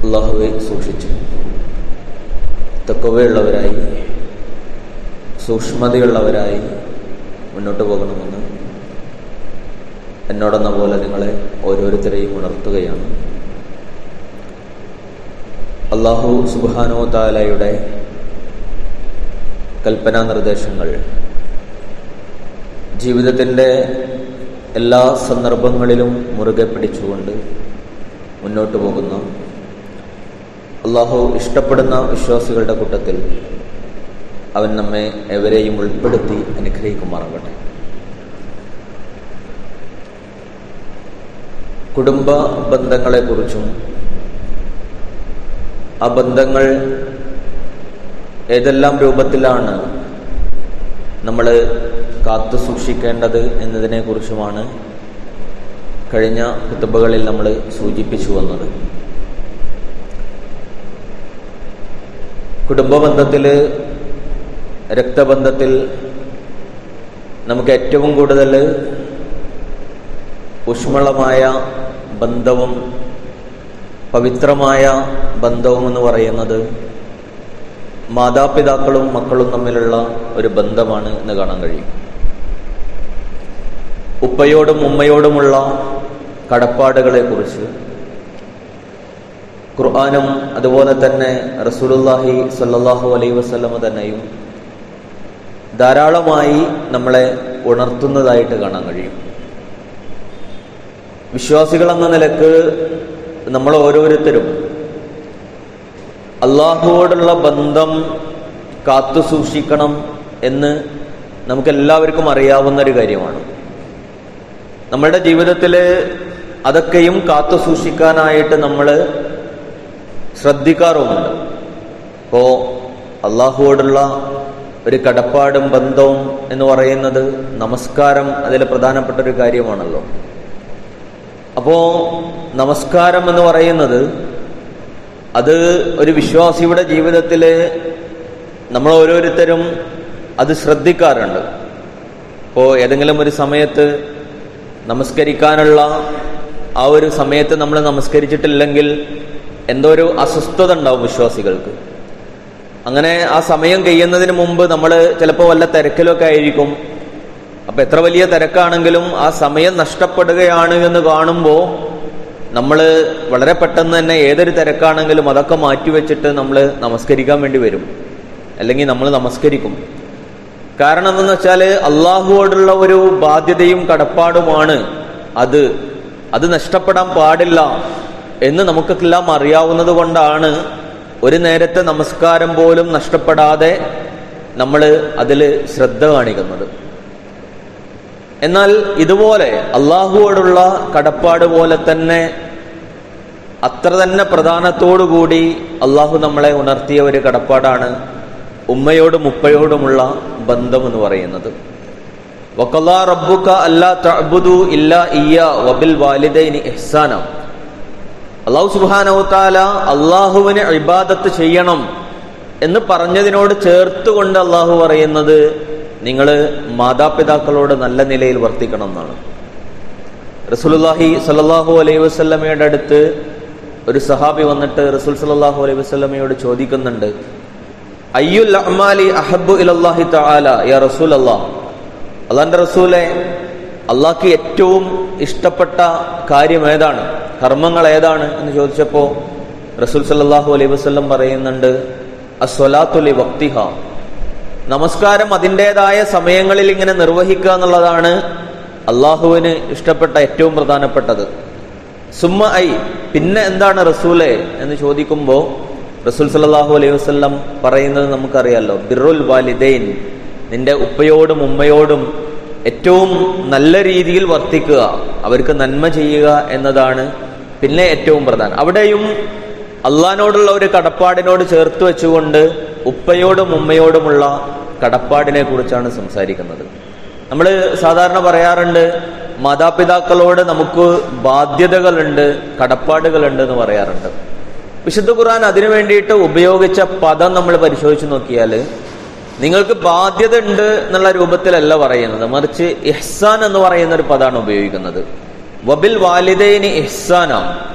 അള്ളാഹുവെ സൂക്ഷിച്ച് തക്കവയുള്ളവരായി സൂക്ഷ്മതയുള്ളവരായി മുന്നോട്ട് പോകണമെന്ന് എന്നോടെന്ന പോലെ നിങ്ങളെ ഓരോരുത്തരെയും ഉണർത്തുകയാണ് അള്ളാഹു സുബാനോ താലയുടെ കൽപ്പനാ നിർദ്ദേശങ്ങൾ ജീവിതത്തിൻ്റെ എല്ലാ സന്ദർഭങ്ങളിലും മുറുകെ പിടിച്ചുകൊണ്ട് മുന്നോട്ട് പോകുന്ന അള്ളാഹു ഇഷ്ടപ്പെടുന്ന വിശ്വാസികളുടെ കൂട്ടത്തിൽ അവൻ നമ്മെ എവരെയും ഉൾപ്പെടുത്തി അനുഗ്രഹിക്കുമാറാകട്ടെ കുടുംബ ബന്ധങ്ങളെക്കുറിച്ചും ആ ബന്ധങ്ങൾ ഏതെല്ലാം രൂപത്തിലാണ് നമ്മൾ കാത്തു സൂക്ഷിക്കേണ്ടത് എന്നതിനെക്കുറിച്ചുമാണ് കഴിഞ്ഞ കുത്തുബകളിൽ നമ്മൾ സൂചിപ്പിച്ചു വന്നത് കുടുംബ ബന്ധത്തിൽ രക്തബന്ധത്തിൽ നമുക്ക് ഏറ്റവും കൂടുതൽ ഊഷ്മളമായ ബന്ധവും പവിത്രമായ ബന്ധവും എന്ന് പറയുന്നത് മാതാപിതാക്കളും മക്കളും തമ്മിലുള്ള ഒരു ബന്ധമാണ് എന്ന് കാണാൻ കഴിയും ഉപ്പയോടും ഉമ്മയോടുമുള്ള കടപ്പാടുകളെ കുറിച്ച് ഖുർആാനും അതുപോലെ തന്നെ റസൂലുല്ലാഹി സല്ലാഹു അലൈ വസ്ലമ തന്നെയും ധാരാളമായി നമ്മളെ ഉണർത്തുന്നതായിട്ട് കാണാൻ കഴിയും വിശ്വാസികൾ എന്ന നിലക്ക് നമ്മൾ ഓരോരുത്തരും അള്ളാഹുവോടുള്ള ബന്ധം കാത്തു സൂക്ഷിക്കണം എന്ന് നമുക്കെല്ലാവർക്കും അറിയാവുന്ന ഒരു കാര്യമാണ് നമ്മളുടെ ജീവിതത്തിൽ അതൊക്കെയും കാത്തു സൂക്ഷിക്കാനായിട്ട് നമ്മൾ ശ്രദ്ധിക്കാറുമുണ്ട് ഇപ്പോ അള്ളാഹുവോടുള്ള ഒരു കടപ്പാടും ബന്ധവും എന്ന് പറയുന്നത് നമസ്കാരം അതിൽ പ്രധാനപ്പെട്ട ഒരു കാര്യമാണല്ലോ അപ്പോ നമസ്കാരം എന്ന് പറയുന്നത് അത് ഒരു വിശ്വാസിയുടെ ജീവിതത്തിൽ നമ്മൾ ഓരോരുത്തരും അത് ശ്രദ്ധിക്കാറുണ്ട് ഇപ്പോൾ ഏതെങ്കിലും ഒരു സമയത്ത് നമസ്കരിക്കാനുള്ള ആ ഒരു സമയത്ത് നമ്മൾ നമസ്കരിച്ചിട്ടില്ലെങ്കിൽ എന്തോ ഒരു അസ്വസ്ഥത ഉണ്ടാവും വിശ്വാസികൾക്ക് അങ്ങനെ ആ സമയം കഴിയുന്നതിന് മുമ്പ് നമ്മൾ ചിലപ്പോൾ വല്ല തിരക്കിലൊക്കെ ആയിരിക്കും അപ്പൊ എത്ര വലിയ തിരക്കാണെങ്കിലും ആ സമയം നഷ്ടപ്പെടുകയാണ് എന്ന് കാണുമ്പോൾ നമ്മൾ വളരെ പെട്ടെന്ന് തന്നെ ഏതൊരു തിരക്കാണെങ്കിലും അതൊക്കെ മാറ്റിവെച്ചിട്ട് നമ്മൾ നമസ്കരിക്കാൻ വേണ്ടി വരും അല്ലെങ്കിൽ നമ്മൾ നമസ്കരിക്കും കാരണം എന്തെന്ന് വെച്ചാൽ അള്ളാഹുവോടുള്ള ഒരു ബാധ്യതയും കടപ്പാടുമാണ് അത് അത് നഷ്ടപ്പെടാൻ പാടില്ല എന്ന് നമുക്കെല്ലാം അറിയാവുന്നത് കൊണ്ടാണ് ഒരു നേരത്തെ നമസ്കാരം പോലും നഷ്ടപ്പെടാതെ നമ്മൾ അതിൽ ശ്രദ്ധ കാണിക്കുന്നത് എന്നാൽ ഇതുപോലെ അള്ളാഹുവോടുള്ള കടപ്പാട് പോലെ തന്നെ അത്ര തന്നെ പ്രധാനത്തോടുകൂടി അള്ളാഹു നമ്മളെ ഉണർത്തിയ ഒരു കടപ്പാടാണ് ഉമ്മയോടും ഉപ്പയോടുമുള്ള ബന്ധം എന്ന് പറയുന്നത് വക്കല്ലാ റബ്ബുക അല്ലാ തഅബുദു ഇല്ലാ ഇയ്യ വബിൽ വാലിദൈനി ഇഹ്സാന അള്ളാഹു സുബാനവുത്താല അള്ളാഹുവിന് ഇബാദത്ത് ചെയ്യണം എന്ന് പറഞ്ഞതിനോട് ചേർത്തുകൊണ്ട് അള്ളാഹു പറയുന്നത് നിങ്ങൾ മാതാപിതാക്കളോട് നല്ല നിലയിൽ വർത്തിക്കണം എന്നാണ് റസൂലുല്ലാഹി സല്ലാഹു അലൈഹി വസ്ലമയുടെ അടുത്ത് ഒരു സഹാബി വന്നിട്ട് റസൂൽ സല്ലാഹു അലൈഹി വസ്ലമയോട് ചോദിക്കുന്നുണ്ട് അയ്യുൽ അഹ്മാലി അഹബു ഇലല്ലാഹി തആല യാ റസൂൽ അല്ലാഹ് അള്ളാന്റെ റസൂലെ അള്ളാഹ്ക്ക് ഏറ്റവും ഇഷ്ടപ്പെട്ട കാര്യം ഏതാണ് കർമ്മങ്ങൾ ഏതാണ് എന്ന് ചോദിച്ചപ്പോ റസൂൽ സല്ലാഹു അലൈഹി വസ്ലം പറയുന്നുണ്ട് അസ്വലാത്തുലി വക്തിഹ നമസ്കാരം അതിൻ്റെതായ സമയങ്ങളിൽ ഇങ്ങനെ നിർവഹിക്കുക എന്നുള്ളതാണ് അള്ളാഹുവിന് ഇഷ്ടപ്പെട്ട ഏറ്റവും പ്രധാനപ്പെട്ടത് സുമ്മ ഐ പിന്നെ എന്താണ് റസൂലെ എന്ന് ചോദിക്കുമ്പോൾ റസൂൽ സല്ലാഹു അലൈഹി വസ്ലം പറയുന്നത് നമുക്കറിയാലോ ബിറുൽ വാലിദൈൻ നിന്റെ ഉപ്പയോടും ഉമ്മയോടും ഏറ്റവും നല്ല രീതിയിൽ വർത്തിക്കുക അവർക്ക് നന്മ ചെയ്യുക എന്നതാണ് പിന്നെ ഏറ്റവും പ്രധാനം അവിടെയും അള്ളഹാനോടുള്ള ഒരു കടപ്പാടിനോട് ചേർത്ത് വെച്ചുകൊണ്ട് ഉപ്പയോടും ഉമ്മയോടുമുള്ള കടപ്പാടിനെ കുറിച്ചാണ് സംസാരിക്കുന്നത് നമ്മൾ സാധാരണ പറയാറുണ്ട് മാതാപിതാക്കളോട് നമുക്ക് ബാധ്യതകളുണ്ട് കടപ്പാടുകളുണ്ട് എന്ന് പറയാറുണ്ട് വിശുദ്ധ ഖുർആൻ അതിനു വേണ്ടിയിട്ട് ഉപയോഗിച്ച പദം നമ്മൾ പരിശോധിച്ച് നോക്കിയാൽ നിങ്ങൾക്ക് ബാധ്യത ഉണ്ട് എന്നുള്ള രൂപത്തിലല്ല പറയുന്നത് മറിച്ച് ഇഹ്സാൻ എന്ന് പറയുന്ന ഒരു പദമാണ് ഉപയോഗിക്കുന്നത് വബിൽ വാലിദൈനി ഇഹ്സാനാണ്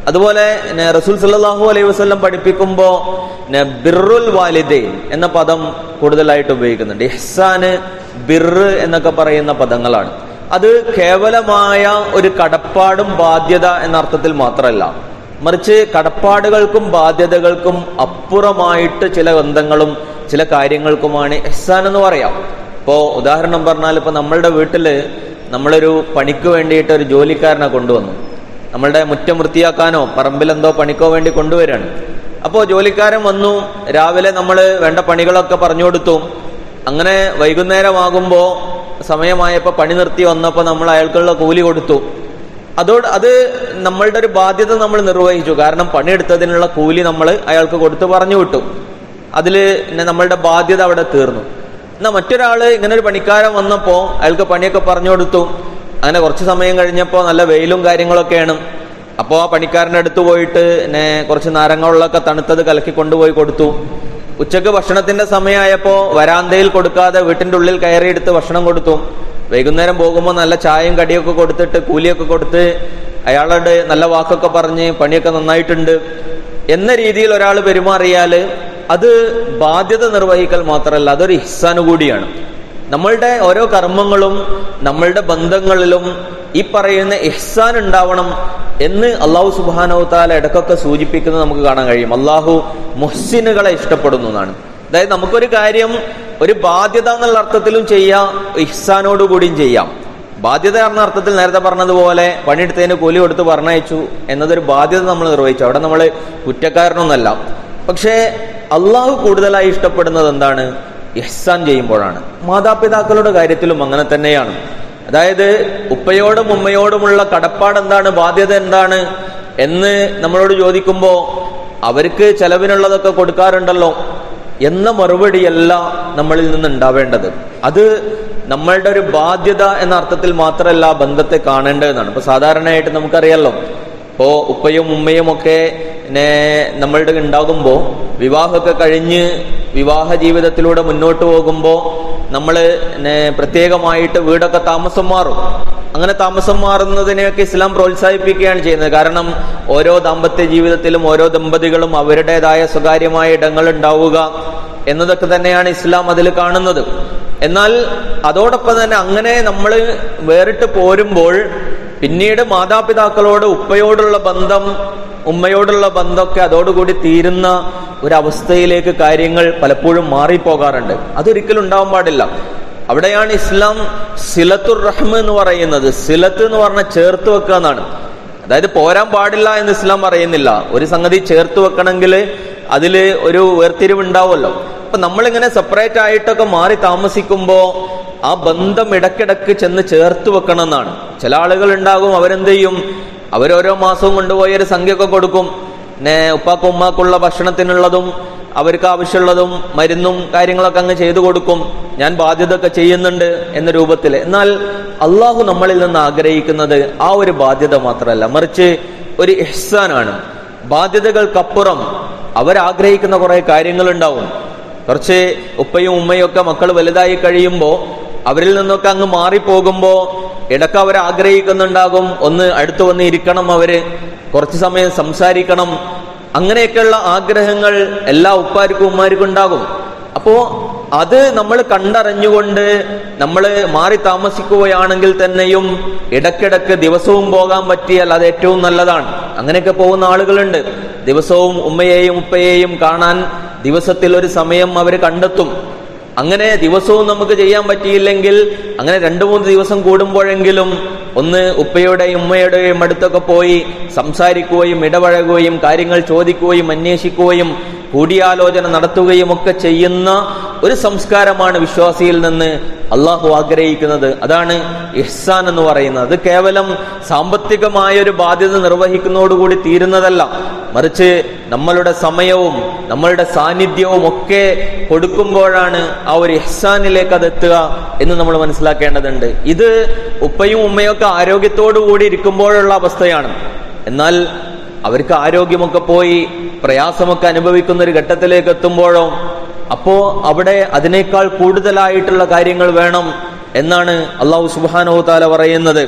അതുപോലെ നെ, റസൂൽ സല്ലല്ലാഹു അലൈഹി വസല്ലം പഠിപ്പിക്കുമ്പോ നെ, ബിർറുൽ വാലിദൈൻ എന്ന പദം കൂടുതലായിട്ട് ഉപയോഗിക്കുന്നുണ്ട് ഇഹ്സാന് ബിർറ് എന്നൊക്കെ പറയുന്ന പദങ്ങളാണ് അത് കേവലമായ ഒരു കടപ്പാടും ബാധ്യത എന്ന അർത്ഥത്തിൽ മാത്രമല്ല മറിച്ച് കടപ്പാടുകൾക്കും ബാധ്യതകൾക്കും അപ്പുറമായിട്ട് ചില ബന്ധങ്ങളും ചില കാര്യങ്ങൾക്കുമാണ് ഇഹ്സാൻ എന്ന് പറയാം ഇപ്പോ ഉദാഹരണം പറഞ്ഞാൽ ഇപ്പൊ നമ്മളുടെ വീട്ടില് നമ്മളൊരു പണിക്ക് വേണ്ടിയിട്ട് ഒരു ജോലിക്കാരനെ കൊണ്ടുവന്നു നമ്മളുടെ മുറ്റം വൃത്തിയാക്കാനോ പറമ്പിലെന്തോ പണിക്കോ വേണ്ടി കൊണ്ടുവരികയാണ് അപ്പോൾ ജോലിക്കാരൻ വന്നു രാവിലെ നമ്മൾ വേണ്ട പണികളൊക്കെ പറഞ്ഞു കൊടുത്തു അങ്ങനെ വൈകുന്നേരമാകുമ്പോ സമയമായപ്പോ പണി നിർത്തി വന്നപ്പോൾ നമ്മൾ അയാൾക്കുള്ള കൂലി കൊടുത്തു അതോട് അത് നമ്മളുടെ ഒരു ബാധ്യത നമ്മൾ നിർവഹിച്ചു കാരണം പണിയെടുത്തതിനുള്ള കൂലി നമ്മൾ അയാൾക്ക് കൊടുത്ത് പറഞ്ഞു വിട്ടു അതില് പിന്നെ നമ്മളുടെ ബാധ്യത അവിടെ തീർന്നു എന്നാ മറ്റൊരാള് ഇങ്ങനെ ഒരു പണിക്കാരൻ വന്നപ്പോ അയാൾക്ക് പണിയൊക്കെ പറഞ്ഞു കൊടുത്തു അങ്ങനെ കുറച്ച് സമയം കഴിഞ്ഞപ്പോ നല്ല വെയിലും കാര്യങ്ങളൊക്കെയാണ് അപ്പോ ആ പണിക്കാരൻ്റെ അടുത്ത് പോയിട്ട് പിന്നെ കുറച്ച് നാരങ്ങ തണുത്തത് കലക്കി കൊണ്ടുപോയി കൊടുത്തു ഉച്ചക്ക് ഭക്ഷണത്തിന്റെ സമയമായപ്പോ വരാന്തയിൽ കൊടുക്കാതെ വീട്ടിന്റെ ഉള്ളിൽ കയറിയെടുത്ത് ഭക്ഷണം കൊടുത്തു വൈകുന്നേരം പോകുമ്പോൾ നല്ല ചായയും കടിയൊക്കെ കൊടുത്തിട്ട് കൂലിയൊക്കെ കൊടുത്ത് അയാളോട് നല്ല വാക്കൊക്കെ പറഞ്ഞ് പണിയൊക്കെ നന്നായിട്ടുണ്ട് എന്ന രീതിയിൽ ഒരാൾ പെരുമാറിയാല് അത് ബാധ്യത നിർവഹിക്കൽ മാത്രമല്ല അതൊരു ഇഹ്സാന് കൂടിയാണ് നമ്മളുടെ ഓരോ കർമ്മങ്ങളും നമ്മളുടെ ബന്ധങ്ങളിലും ഈ പറയുന്ന ഇഹ്സാൻ ഉണ്ടാവണം എന്ന് അള്ളാഹു സുബാനോ താല ഇടക്കൊക്കെ സൂചിപ്പിക്കുന്നത് നമുക്ക് കാണാൻ കഴിയും അള്ളാഹു മുഹ്സിനുകളെ ഇഷ്ടപ്പെടുന്നു എന്നാണ് അതായത് നമുക്കൊരു കാര്യം ഒരു ബാധ്യത എന്നുള്ള അർത്ഥത്തിലും ചെയ്യാം ഇഹ്സാനോടുകൂടിയും ചെയ്യാം ബാധ്യത എന്ന അർത്ഥത്തിൽ നേരത്തെ പറഞ്ഞതുപോലെ പണിയെടുത്തതിന് കൂലി കൊടുത്ത് പറഞ്ഞയച്ചു എന്നതൊരു ബാധ്യത നമ്മൾ നിർവഹിച്ചു അവിടെ നമ്മൾ കുറ്റക്കാരനൊന്നല്ല പക്ഷേ അള്ളാഹു കൂടുതലായി ഇഷ്ടപ്പെടുന്നത് എന്താണ് ഇഹ്സാൻ ചെയ്യുമ്പോഴാണ് മാതാപിതാക്കളുടെ കാര്യത്തിലും അങ്ങനെ തന്നെയാണ് അതായത് ഉപ്പയോടും ഉമ്മയോടുമുള്ള കടപ്പാട് എന്താണ് ബാധ്യത എന്താണ് എന്ന് നമ്മളോട് ചോദിക്കുമ്പോ അവർക്ക് ചെലവിനുള്ളതൊക്കെ കൊടുക്കാറുണ്ടല്ലോ എന്ന മറുപടിയല്ല നമ്മളിൽ നിന്ന് ഉണ്ടാവേണ്ടത് അത് നമ്മളുടെ ഒരു ബാധ്യത എന്ന അർത്ഥത്തിൽ മാത്രമല്ല ബന്ധത്തെ കാണേണ്ടതെന്നാണ് ഇപ്പൊ സാധാരണയായിട്ട് നമുക്കറിയാലോ ഇപ്പോ ഉപ്പയും ഉമ്മയും ഒക്കെ പിന്നെ നമ്മളുടെ ഉണ്ടാകുമ്പോ വിവാഹമൊക്കെ കഴിഞ്ഞ് വിവാഹ ജീവിതത്തിലൂടെ മുന്നോട്ട് പോകുമ്പോ നമ്മള് പിന്നെ പ്രത്യേകമായിട്ട് വീടൊക്കെ താമസം മാറും അങ്ങനെ താമസം മാറുന്നതിനെയൊക്കെ ഇസ്ലാം പ്രോത്സാഹിപ്പിക്കുകയാണ് ചെയ്യുന്നത് കാരണം ഓരോ ദാമ്പത്യ ജീവിതത്തിലും ഓരോ ദമ്പതികളും അവരുടേതായ സ്വകാര്യമായ ഇടങ്ങൾ ഉണ്ടാവുക എന്നതൊക്കെ തന്നെയാണ് ഇസ്ലാം അതിൽ കാണുന്നത് എന്നാൽ അതോടൊപ്പം തന്നെ അങ്ങനെ നമ്മൾ വേറിട്ട് പോരുമ്പോൾ പിന്നീട് മാതാപിതാക്കളോട് ഉപ്പയോടുള്ള ബന്ധം ഉമ്മയോടുള്ള ബന്ധമൊക്കെ അതോടുകൂടി തീരുന്ന ഒരവസ്ഥയിലേക്ക് കാര്യങ്ങൾ പലപ്പോഴും മാറിപ്പോകാറുണ്ട് അതൊരിക്കലും ഉണ്ടാവാൻ പാടില്ല അവിടെയാണ് ഇസ്ലാം സിലത്തുർ റഹ്മ എന്ന് പറയുന്നത് സിലത്ത് എന്ന് പറഞ്ഞാൽ ചേർത്ത് വെക്കുക എന്നാണ് അതായത് പോരാൻ പാടില്ല എന്ന് ഇസ്ലാം പറയുന്നില്ല ഒരു സംഗതി ചേർത്ത് വെക്കണമെങ്കിൽ അതില് ഒരു വേർതിരിവുണ്ടാവുമല്ലോ അപ്പൊ നമ്മളിങ്ങനെ സെപ്പറേറ്റ് ആയിട്ടൊക്കെ മാറി താമസിക്കുമ്പോ ആ ബന്ധം ഇടക്കിടക്ക് ചെന്ന് ചേർത്ത് വെക്കണം എന്നാണ് ചില ആളുകൾ ഉണ്ടാകും അവരെന്ത് ചെയ്യും അവരോരോ മാസവും കൊണ്ടുപോയി ഒരു സംഖ്യയൊക്കെ കൊടുക്കും പിന്നെ ഉപ്പാക്കും ഉമ്മാക്കുള്ള ഭക്ഷണത്തിനുള്ളതും അവർക്ക് ആവശ്യമുള്ളതും മരുന്നും കാര്യങ്ങളൊക്കെ അങ്ങ് ചെയ്തു കൊടുക്കും ഞാൻ ബാധ്യത ഒക്കെ ചെയ്യുന്നുണ്ട് എന്ന രൂപത്തിൽ എന്നാൽ അള്ളാഹു നമ്മളിൽ നിന്ന് ആഗ്രഹിക്കുന്നത് ആ ഒരു ബാധ്യത മാത്രമല്ല മറിച്ച് ഒരു ഇഹ്സാനാണ് ബാധ്യതകൾക്കപ്പുറം അവരാഗ്രഹിക്കുന്ന കുറെ കാര്യങ്ങളുണ്ടാവും കുറച്ച് ഉപ്പയും ഉമ്മയും ഒക്കെ മക്കൾ വലുതായി കഴിയുമ്പോൾ അവരിൽ നിന്നൊക്കെ അങ്ങ് മാറിപ്പോകുമ്പോ ഇടക്ക് അവർ ആഗ്രഹിക്കുന്നുണ്ടാകും ഒന്ന് അടുത്ത് വന്ന് ഇരിക്കണം അവര് കുറച്ചു സമയം സംസാരിക്കണം അങ്ങനെയൊക്കെയുള്ള ആഗ്രഹങ്ങൾ എല്ലാ ഉപ്പാർക്കും ഉമ്മാർക്കും ഉണ്ടാകും അപ്പോ അത് നമ്മൾ കണ്ടറിഞ്ഞുകൊണ്ട് നമ്മൾ മാറി താമസിക്കുകയാണെങ്കിൽ തന്നെയും ഇടക്കിടക്ക് ദിവസവും പോകാൻ പറ്റിയാൽ അത് ഏറ്റവും നല്ലതാണ് അങ്ങനെയൊക്കെ പോകുന്ന ആളുകളുണ്ട് ദിവസവും ഉമ്മയെയും ഉപ്പയെയും കാണാൻ ദിവസത്തിൽ ഒരു സമയം അവർ കണ്ടെത്തും അങ്ങനെ ദിവസവും നമുക്ക് ചെയ്യാൻ പറ്റിയില്ലെങ്കിൽ അങ്ങനെ രണ്ടു മൂന്ന് ദിവസം കൂടുമ്പോഴെങ്കിലും ഒന്ന് ഉപ്പയുടെയും ഉമ്മയുടെയും അടുത്തൊക്കെ പോയി സംസാരിക്കുകയും ഇടപഴകുകയും കാര്യങ്ങൾ ചോദിക്കുകയും അന്വേഷിക്കുകയും കൂടിയാലോചന നടത്തുകയും ഒക്കെ ചെയ്യുന്ന ഒരു സംസ്കാരമാണ് വിശ്വാസിയിൽ നിന്ന് അള്ളാഹു ആഗ്രഹിക്കുന്നത് അതാണ് ഇഹ്സാൻ എന്ന് പറയുന്നത് അത് കേവലം സാമ്പത്തികമായ ഒരു ബാധ്യത നിർവഹിക്കുന്നതോടുകൂടി തീരുന്നതല്ല മറിച്ച് നമ്മളുടെ സമയവും നമ്മളുടെ സാന്നിധ്യവും ഒക്കെ കൊടുക്കുമ്പോഴാണ് ആ ഒരു ഇഹ്സാനിലേക്ക് അത് എത്തുക എന്ന് നമ്മൾ മനസ്സിലാക്കേണ്ടതുണ്ട് ഇത് ഉപ്പയും ഉമ്മയും ഒക്കെ ആരോഗ്യത്തോടു കൂടി ഇരിക്കുമ്പോഴുള്ള അവസ്ഥയാണ് എന്നാൽ അവർക്ക് ആരോഗ്യമൊക്കെ പോയി പ്രയാസമൊക്കെ അനുഭവിക്കുന്ന ഒരു ഘട്ടത്തിലേക്ക് എത്തുമ്പോഴോ അപ്പോ അവിടെ അതിനേക്കാൾ കൂടുതലായിട്ടുള്ള കാര്യങ്ങൾ വേണം എന്നാണ് അള്ളാഹു സുബാനോ താല പറയുന്നത്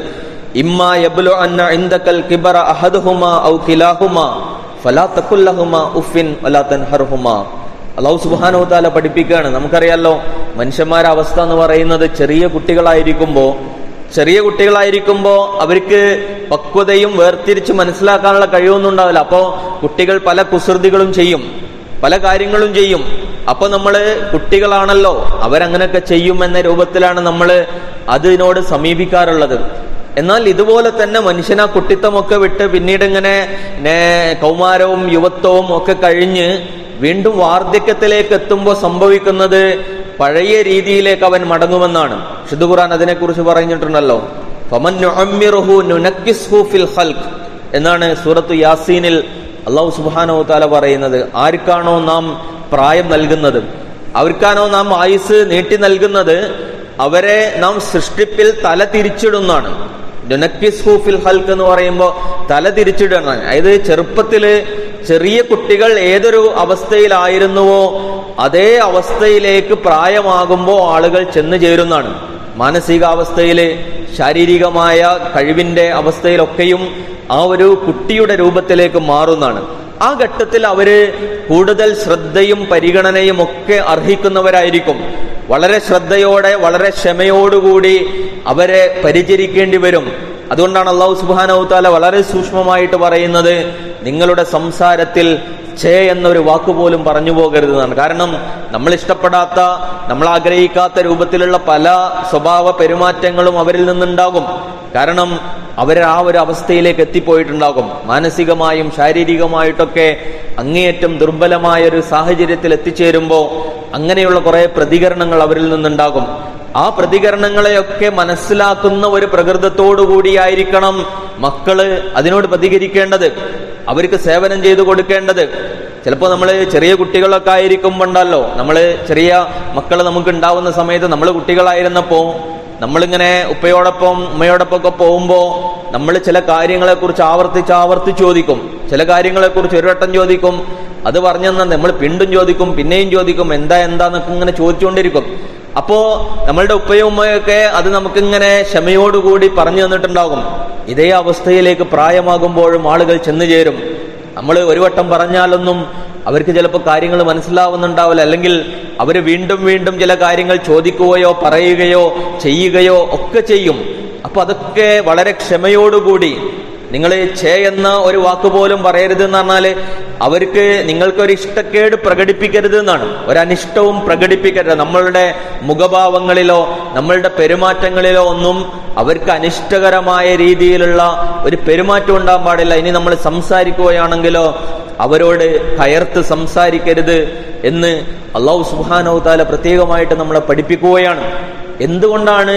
ഇമ്മ യബ്ലു അന്ന ഇൻദകൽ കിബറ അഹദുഹുമാ ഔ കിലാഹുമാ ഫലാ തഖുൽ ലഹുമാ ഉഫിൻ വലാ തൻഹർഹുമാ അള്ളാഹു സുബ്ഹാനഹു തആല പഠിപ്പിക്കുകയാണ് നമുക്കറിയാലോ മനുഷ്യന്മാരുടെ അവസ്ഥ എന്ന് പറയുന്നത് ചെറിയ കുട്ടികളായിരിക്കുമ്പോ ചെറിയ കുട്ടികളായിരിക്കുമ്പോ അവർക്ക് പക്വതയും വേർതിരിച്ച് മനസ്സിലാക്കാനുള്ള കഴിവൊന്നും ഉണ്ടാവില്ല അപ്പോ കുട്ടികൾ പല കുസൃതികളും ചെയ്യും പല കാര്യങ്ങളും ചെയ്യും അപ്പൊ നമ്മള് കുട്ടികളാണല്ലോ അവരങ്ങനെയൊക്കെ ചെയ്യും എന്ന രൂപത്തിലാണ് നമ്മൾ അതിനോട് സമീപിക്കാറുള്ളത് എന്നാൽ ഇതുപോലെ തന്നെ മനുഷ്യൻ ആ കുട്ടിത്തമൊക്കെ വിട്ട് പിന്നീട് ഇങ്ങനെ നേ- കൗമാരവും യുവത്വവും ഒക്കെ കഴിഞ്ഞ് വീണ്ടും വാർദ്ധക്യത്തിലേക്ക് എത്തുമ്പോൾ സംഭവിക്കുന്നത് പഴയ രീതിയിലേക്ക് അവൻ മടങ്ങുമെന്നാണ് ഷിദു ഖുർആൻ അതിനെക്കുറിച്ച് പറഞ്ഞിട്ടുണ്ടല്ലോ ഫമൻ നുഅമ്മിറുഹു നുനക്കിസ്ഹു ഫിൽ ഖൽഖ് എന്നാണ് സൂറത്തു യാസീനിൽ അള്ളാഹു സുബ്ഹാനഹു തആല പറയുന്നത് ആർക്കാണോ നാം പ്രായം നൽകുന്നത് അവർക്കാണോ നാം ആയുസ് നീട്ടി നൽകുന്നത് അവരെ നാം സൃഷ്ടിപ്പിൽ തല തിരിച്ചിടുന്നാണ് നുനക്കിസ്ഹു ഫിൽ ഹൽക്ക് എന്ന് പറയുമ്പോൾ തല തിരിച്ചിടണം അതായത് ചെറുപ്പത്തില് ചെറിയ കുട്ടികൾ ഏതൊരു അവസ്ഥയിലായിരുന്നുവോ അതേ അവസ്ഥയിലേക്ക് പ്രായമാകുമ്പോൾ ആളുകൾ ചെന്നു ചേരുന്നതാണ് മാനസികാവസ്ഥയില് ശാരീരികമായ കഴിവിന്റെ അവസ്ഥയിലൊക്കെയും ആ ഒരു കുട്ടിയുടെ രൂപത്തിലേക്ക് മാറുന്നതാണ് ആ ഘട്ടത്തിൽ അവര് കൂടുതൽ ശ്രദ്ധയും പരിഗണനയും ഒക്കെ അർഹിക്കുന്നവരായിരിക്കും വളരെ ശ്രദ്ധയോടെ വളരെ ക്ഷമയോടുകൂടി അവരെ പരിചരിക്കേണ്ടി വരും അതുകൊണ്ടാണ് അള്ളാഹു സുബാനവു താല വളരെ സൂക്ഷ്മമായിട്ട് പറയുന്നത് നിങ്ങളുടെ സംസാരത്തിൽ ഛേ എന്നൊരു വാക്ക് പോലും പറഞ്ഞു പോകരുത് എന്നാണ് കാരണം നമ്മൾ ഇഷ്ടപ്പെടാത്ത നമ്മൾ ആഗ്രഹിക്കാത്ത രൂപത്തിലുള്ള പല സ്വഭാവ പെരുമാറ്റങ്ങളും അവരിൽ നിന്നുണ്ടാകും കാരണം അവർ ആ ഒരു അവസ്ഥയിലേക്ക് എത്തിപ്പോയിട്ടുണ്ടാകും മാനസികമായും ശാരീരികമായിട്ടൊക്കെ അങ്ങേയറ്റം ദുർബലമായ ഒരു സാഹചര്യത്തിൽ എത്തിച്ചേരുമ്പോൾ അങ്ങനെയുള്ള കുറെ പ്രതികരണങ്ങൾ അവരിൽ നിന്നുണ്ടാകും ആ പ്രതികരണങ്ങളെയൊക്കെ മനസ്സിലാക്കുന്ന ഒരു പ്രകൃതത്തോടു കൂടിയായിരിക്കണം മക്കള് അതിനോട് പ്രതികരിക്കേണ്ടത് അവർക്ക് സേവനം ചെയ്തു കൊടുക്കേണ്ടത് ചിലപ്പോൾ നമ്മൾ ചെറിയ കുട്ടികളൊക്കെ ആയിരിക്കുമ്പോണ്ടല്ലോ നമ്മൾ ചെറിയ മക്കൾ നമുക്ക് ഉണ്ടാവുന്ന സമയത്ത് നമ്മൾ കുട്ടികളായിരുന്നപ്പോ നമ്മളിങ്ങനെ ഉപ്പയോടൊപ്പം ഉമ്മയോടൊപ്പം ഒക്കെ പോകുമ്പോൾ നമ്മൾ ചില കാര്യങ്ങളെ കുറിച്ച് ആവർത്തിച്ച് ആവർത്തിച്ച് ചോദിക്കും ചില കാര്യങ്ങളെ കുറിച്ച് ഒരു വട്ടം ചോദിക്കും അത് പറഞ്ഞു തന്നെ നമ്മൾ പിണ്ടും ചോദിക്കും പിന്നെയും ചോദിക്കും എന്താ എന്താന്നൊക്കെ ഇങ്ങനെ ചോദിച്ചുകൊണ്ടിരിക്കും അപ്പോ നമ്മളുടെ ഉപ്പയും ഉമ്മയൊക്കെ അത് നമുക്കിങ്ങനെ ക്ഷമയോടുകൂടി പറഞ്ഞു തന്നിട്ടുണ്ടാകും ഇതേ അവസ്ഥയിലേക്ക് പ്രായമാകുമ്പോഴും ആളുകൾ ചെന്നു ചേരും നമ്മൾ ഒരു വട്ടം പറഞ്ഞാലൊന്നും അവർക്ക് ചിലപ്പോൾ കാര്യങ്ങൾ മനസ്സിലാവുന്നുണ്ടാവില്ല അല്ലെങ്കിൽ അവർ വീണ്ടും വീണ്ടും ചില കാര്യങ്ങൾ ചോദിക്കുകയോ പറയുകയോ ചെയ്യുകയോ ഒക്കെ ചെയ്യും അപ്പൊ അതൊക്കെ വളരെ ക്ഷമയോടുകൂടി നിങ്ങൾ ഛേ എന്ന ഒരു വാക്ക് പോലും പറയരുത് എന്ന് പറഞ്ഞാല് അവർക്ക് നിങ്ങൾക്കൊരു ഇഷ്ടക്കേട് പ്രകടിപ്പിക്കരുത് എന്നാണ് ഒരനിഷ്ടവും പ്രകടിപ്പിക്കരുത് നമ്മളുടെ മുഖഭാവങ്ങളിലോ നമ്മളുടെ പെരുമാറ്റങ്ങളിലോ ഒന്നും അവർക്ക് അനിഷ്ടകരമായ രീതിയിലുള്ള ഒരു പെരുമാറ്റം ഉണ്ടാകാൻ പാടില്ല ഇനി നമ്മൾ സംസാരിക്കുകയാണെങ്കിലോ അവരോട് കയർത്ത് സംസാരിക്കരുത് എന്ന് അള്ളാഹു സുബാനൌതാല പ്രത്യേകമായിട്ട് നമ്മളെ പഠിപ്പിക്കുകയാണ് എന്തുകൊണ്ടാണ്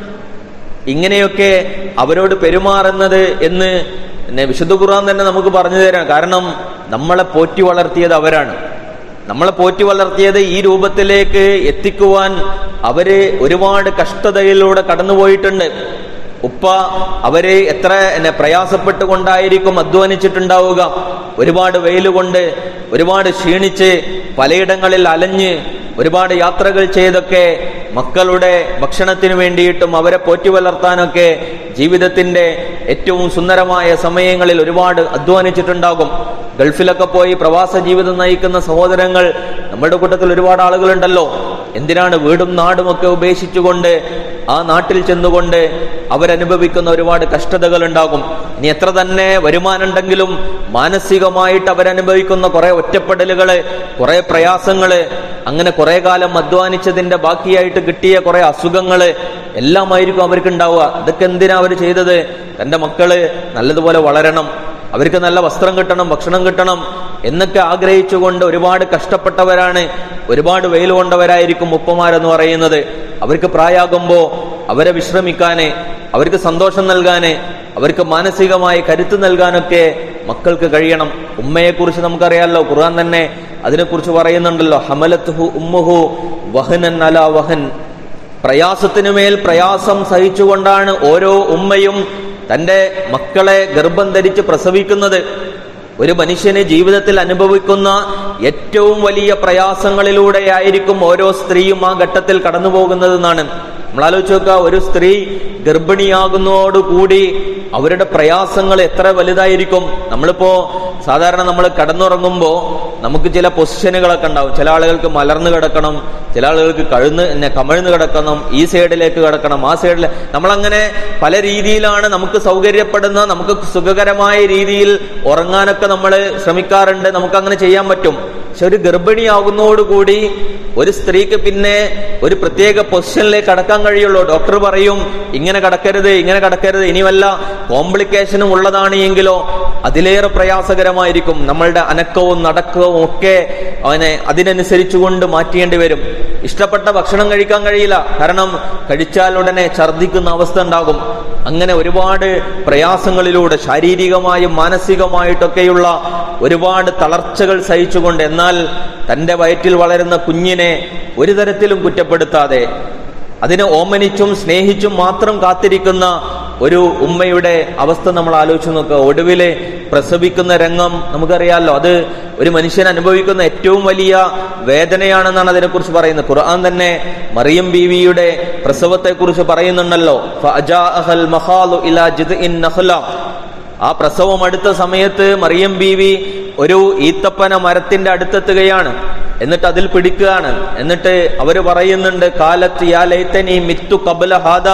ഇങ്ങനെയൊക്കെ അവരോട് പെരുമാറുന്നത് എന്ന് പിന്നെ വിശുദ്ധ ഖുർആൻ തന്നെ നമുക്ക് പറഞ്ഞു തരാം കാരണം നമ്മളെ പോറ്റി വളർത്തിയത് അവരാണ് നമ്മളെ പോറ്റി വളർത്തിയത് ഈ രൂപത്തിലേക്ക് എത്തിക്കുവാൻ അവര് ഒരുപാട് കഷ്ടതയിലൂടെ കടന്നുപോയിട്ടുണ്ട് ഉപ്പ അവരെ എത്ര എന്നെ പ്രയാസപ്പെട്ടുകൊണ്ടായിരിക്കും അധ്വാനിച്ചിട്ടുണ്ടാവുക ഒരുപാട് വെയിൽ കൊണ്ട് ഒരുപാട് ക്ഷീണിച്ച് പലയിടങ്ങളിൽ അലഞ്ഞ് ഒരുപാട് യാത്രകൾ ചെയ്തൊക്കെ മക്കളുടെ ഭക്ഷണത്തിന് വേണ്ടിയിട്ടും അവരെ പോറ്റി വളർത്താനൊക്കെ ജീവിതത്തിന്റെ ഏറ്റവും സുന്ദരമായ സമയങ്ങളിൽ ഒരുപാട് അധ്വാനിച്ചിട്ടുണ്ടാകും ഗൾഫിലൊക്കെ പോയി പ്രവാസ ജീവിതം നയിക്കുന്ന സഹോദരങ്ങൾ നമ്മുടെ കൂട്ടത്തിൽ ഒരുപാട് ആളുകളുണ്ടല്ലോ എന്തിനാണ് വീടും നാടും ഒക്കെ ഉപേക്ഷിച്ചുകൊണ്ട് ആ നാട്ടിൽ ചെന്നുകൊണ്ട് അവരനുഭവിക്കുന്ന ഒരുപാട് കഷ്ടതകൾ ഉണ്ടാകും ഇനി എത്ര തന്നെ വരുമാനമുണ്ടെങ്കിലും മാനസികമായിട്ട് അവരനുഭവിക്കുന്ന കുറെ ഒറ്റപ്പെടലുകള് കുറെ പ്രയാസങ്ങള് അങ്ങനെ കുറെ കാലം അധ്വാനിച്ചതിന്റെ ബാക്കിയായിട്ട് കിട്ടിയ കുറെ അസുഖങ്ങള് എല്ലാമായിരിക്കും അവർക്ക് ഉണ്ടാവുക ഇതൊക്കെ എന്തിനാ അവർ ചെയ്തത് തന്റെ മക്കള് നല്ലതുപോലെ വളരണം അവർക്ക് നല്ല വസ്ത്രം കിട്ടണം ഭക്ഷണം കിട്ടണം എന്നൊക്കെ ആഗ്രഹിച്ചുകൊണ്ട് ഒരുപാട് കഷ്ടപ്പെട്ടവരാണ് ഒരുപാട് വെയിൽ കൊണ്ടവരായിരിക്കും ഉപ്പമാരെന്ന് പറയുന്നത് അവർക്ക് പ്രായാകുമ്പോ അവരെ വിശ്രമിക്കാന് അവർക്ക് സന്തോഷം നൽകാന് അവർക്ക് മാനസികമായി കരുത്ത് നൽകാനൊക്കെ മക്കൾക്ക് കഴിയണം ഉമ്മയെക്കുറിച്ച് നമുക്കറിയാമല്ലോ ഖുർആൻ തന്നെ അതിനെക്കുറിച്ച് പറയുന്നുണ്ടല്ലോ ഹമലത്തുഹു ഉമ്മുഹു വഹനൻ അല വഹൻ പ്രയാസത്തിനുമേൽ പ്രയാസം സഹിച്ചുകൊണ്ടാണ് ഓരോ ഉമ്മയും തന്റെ മക്കളെ ഗർഭം ധരിച്ച് പ്രസവിക്കുന്നത് ഒരു മനുഷ്യന് ജീവിതത്തിൽ അനുഭവിക്കുന്ന ഏറ്റവും വലിയ പ്രയാസങ്ങളിലൂടെയായിരിക്കും ഓരോ സ്ത്രീയും ആ ഘട്ടത്തിൽ കടന്നു പോകുന്നതെന്നാണ് നമ്മൾ ആലോചിച്ച് നോക്കുക ഒരു സ്ത്രീ ഗർഭിണിയാകുന്നതോടുകൂടി അവരുടെ പ്രയാസങ്ങൾ എത്ര വലുതായിരിക്കും നമ്മളിപ്പോ സാധാരണ നമ്മൾ കിടന്നുറങ്ങുമ്പോ നമുക്ക് ചില പൊസിഷനുകളൊക്കെ ഉണ്ടാവും ചില ആളുകൾക്ക് മലർന്നു കിടക്കണം ചില ആളുകൾക്ക് കഴുന്ന് പിന്നെ കമഴ്ന്ന് കിടക്കണം ഈ സൈഡിലേക്ക് കിടക്കണം ആ സൈഡിൽ നമ്മളങ്ങനെ പല രീതിയിലാണ് നമുക്ക് സൗകര്യപ്പെടുന്ന നമുക്ക് സുഖകരമായ രീതിയിൽ ഉറങ്ങാനൊക്കെ നമ്മൾ ശ്രമിക്കാറുണ്ട് നമുക്ക് അങ്ങനെ ചെയ്യാൻ പറ്റും പക്ഷെ ഒരു ഗർഭിണിയാകുന്നതോടുകൂടി ഒരു സ്ത്രീക്ക് പിന്നെ ഒരു പ്രത്യേക പൊസിഷനിലേക്ക് കടക്കാൻ കഴിയുള്ളൂ ഡോക്ടർ പറയും ഇങ്ങനെ കടക്കരുത് ഇങ്ങനെ കടക്കരുത് ഇനി വല്ല കോംപ്ലിക്കേഷനും ഉള്ളതാണ് എങ്കിലോ അതിലേറെ പ്രയാസകരമായിരിക്കും നമ്മളുടെ അനക്കവും നടക്കവും ഒക്കെ അവനെ അതിനനുസരിച്ചുകൊണ്ട് മാറ്റേണ്ടി വരും ഇഷ്ടപ്പെട്ട ഭക്ഷണം കഴിക്കാൻ കഴിയില്ല കാരണം കഴിച്ചാൽ ഉടനെ ഛർദിക്കുന്ന അവസ്ഥ ഉണ്ടാകും അങ്ങനെ ഒരുപാട് പ്രയാസങ്ങളിലൂടെ ശാരീരികമായും മാനസികമായിട്ടൊക്കെയുള്ള ഒരുപാട് തളർച്ചകൾ സഹിച്ചുകൊണ്ട് എന്നാൽ തന്റെ വയറ്റിൽ വളരുന്ന കുഞ്ഞിനെ ഒരു തരത്തിലും കുറ്റപ്പെടുത്താതെ അതിനെ ഓമനിച്ചും സ്നേഹിച്ചും മാത്രം കാത്തിരിക്കുന്ന ഒരു ഉമ്മയുടെ അവസ്ഥ നമ്മൾ ആലോചിച്ച് നോക്കുക ഒടുവില് പ്രസവിക്കുന്ന രംഗം നമുക്കറിയാമല്ലോ അത് ഒരു മനുഷ്യൻ അനുഭവിക്കുന്ന ഏറ്റവും വലിയ വേദനയാണെന്നാണ് അതിനെക്കുറിച്ച് പറയുന്നത് ഖുർആൻ തന്നെ മറിയം ബീവിയുടെ പ്രസവത്തെ കുറിച്ച് പറയുന്നുണ്ടല്ലോ ഫഅജാഅഹൽ മഖാലു ഇലാ ജിദ്ഇൻ നഖ്ല. ആ പ്രസവം അടുത്ത സമയത്ത് മറിയം ബീവി ഒരു ഈത്തപ്പന മരത്തിന്റെ അടുത്തെത്തുകയാണ് എന്നിട്ട് അതിൽ പിടിക്കുകയാണ് എന്നിട്ട് അവര് പറയുന്നുണ്ട് കാലത്ത് യാ ലൈത്തനി മിത്തു കബല ഹാദ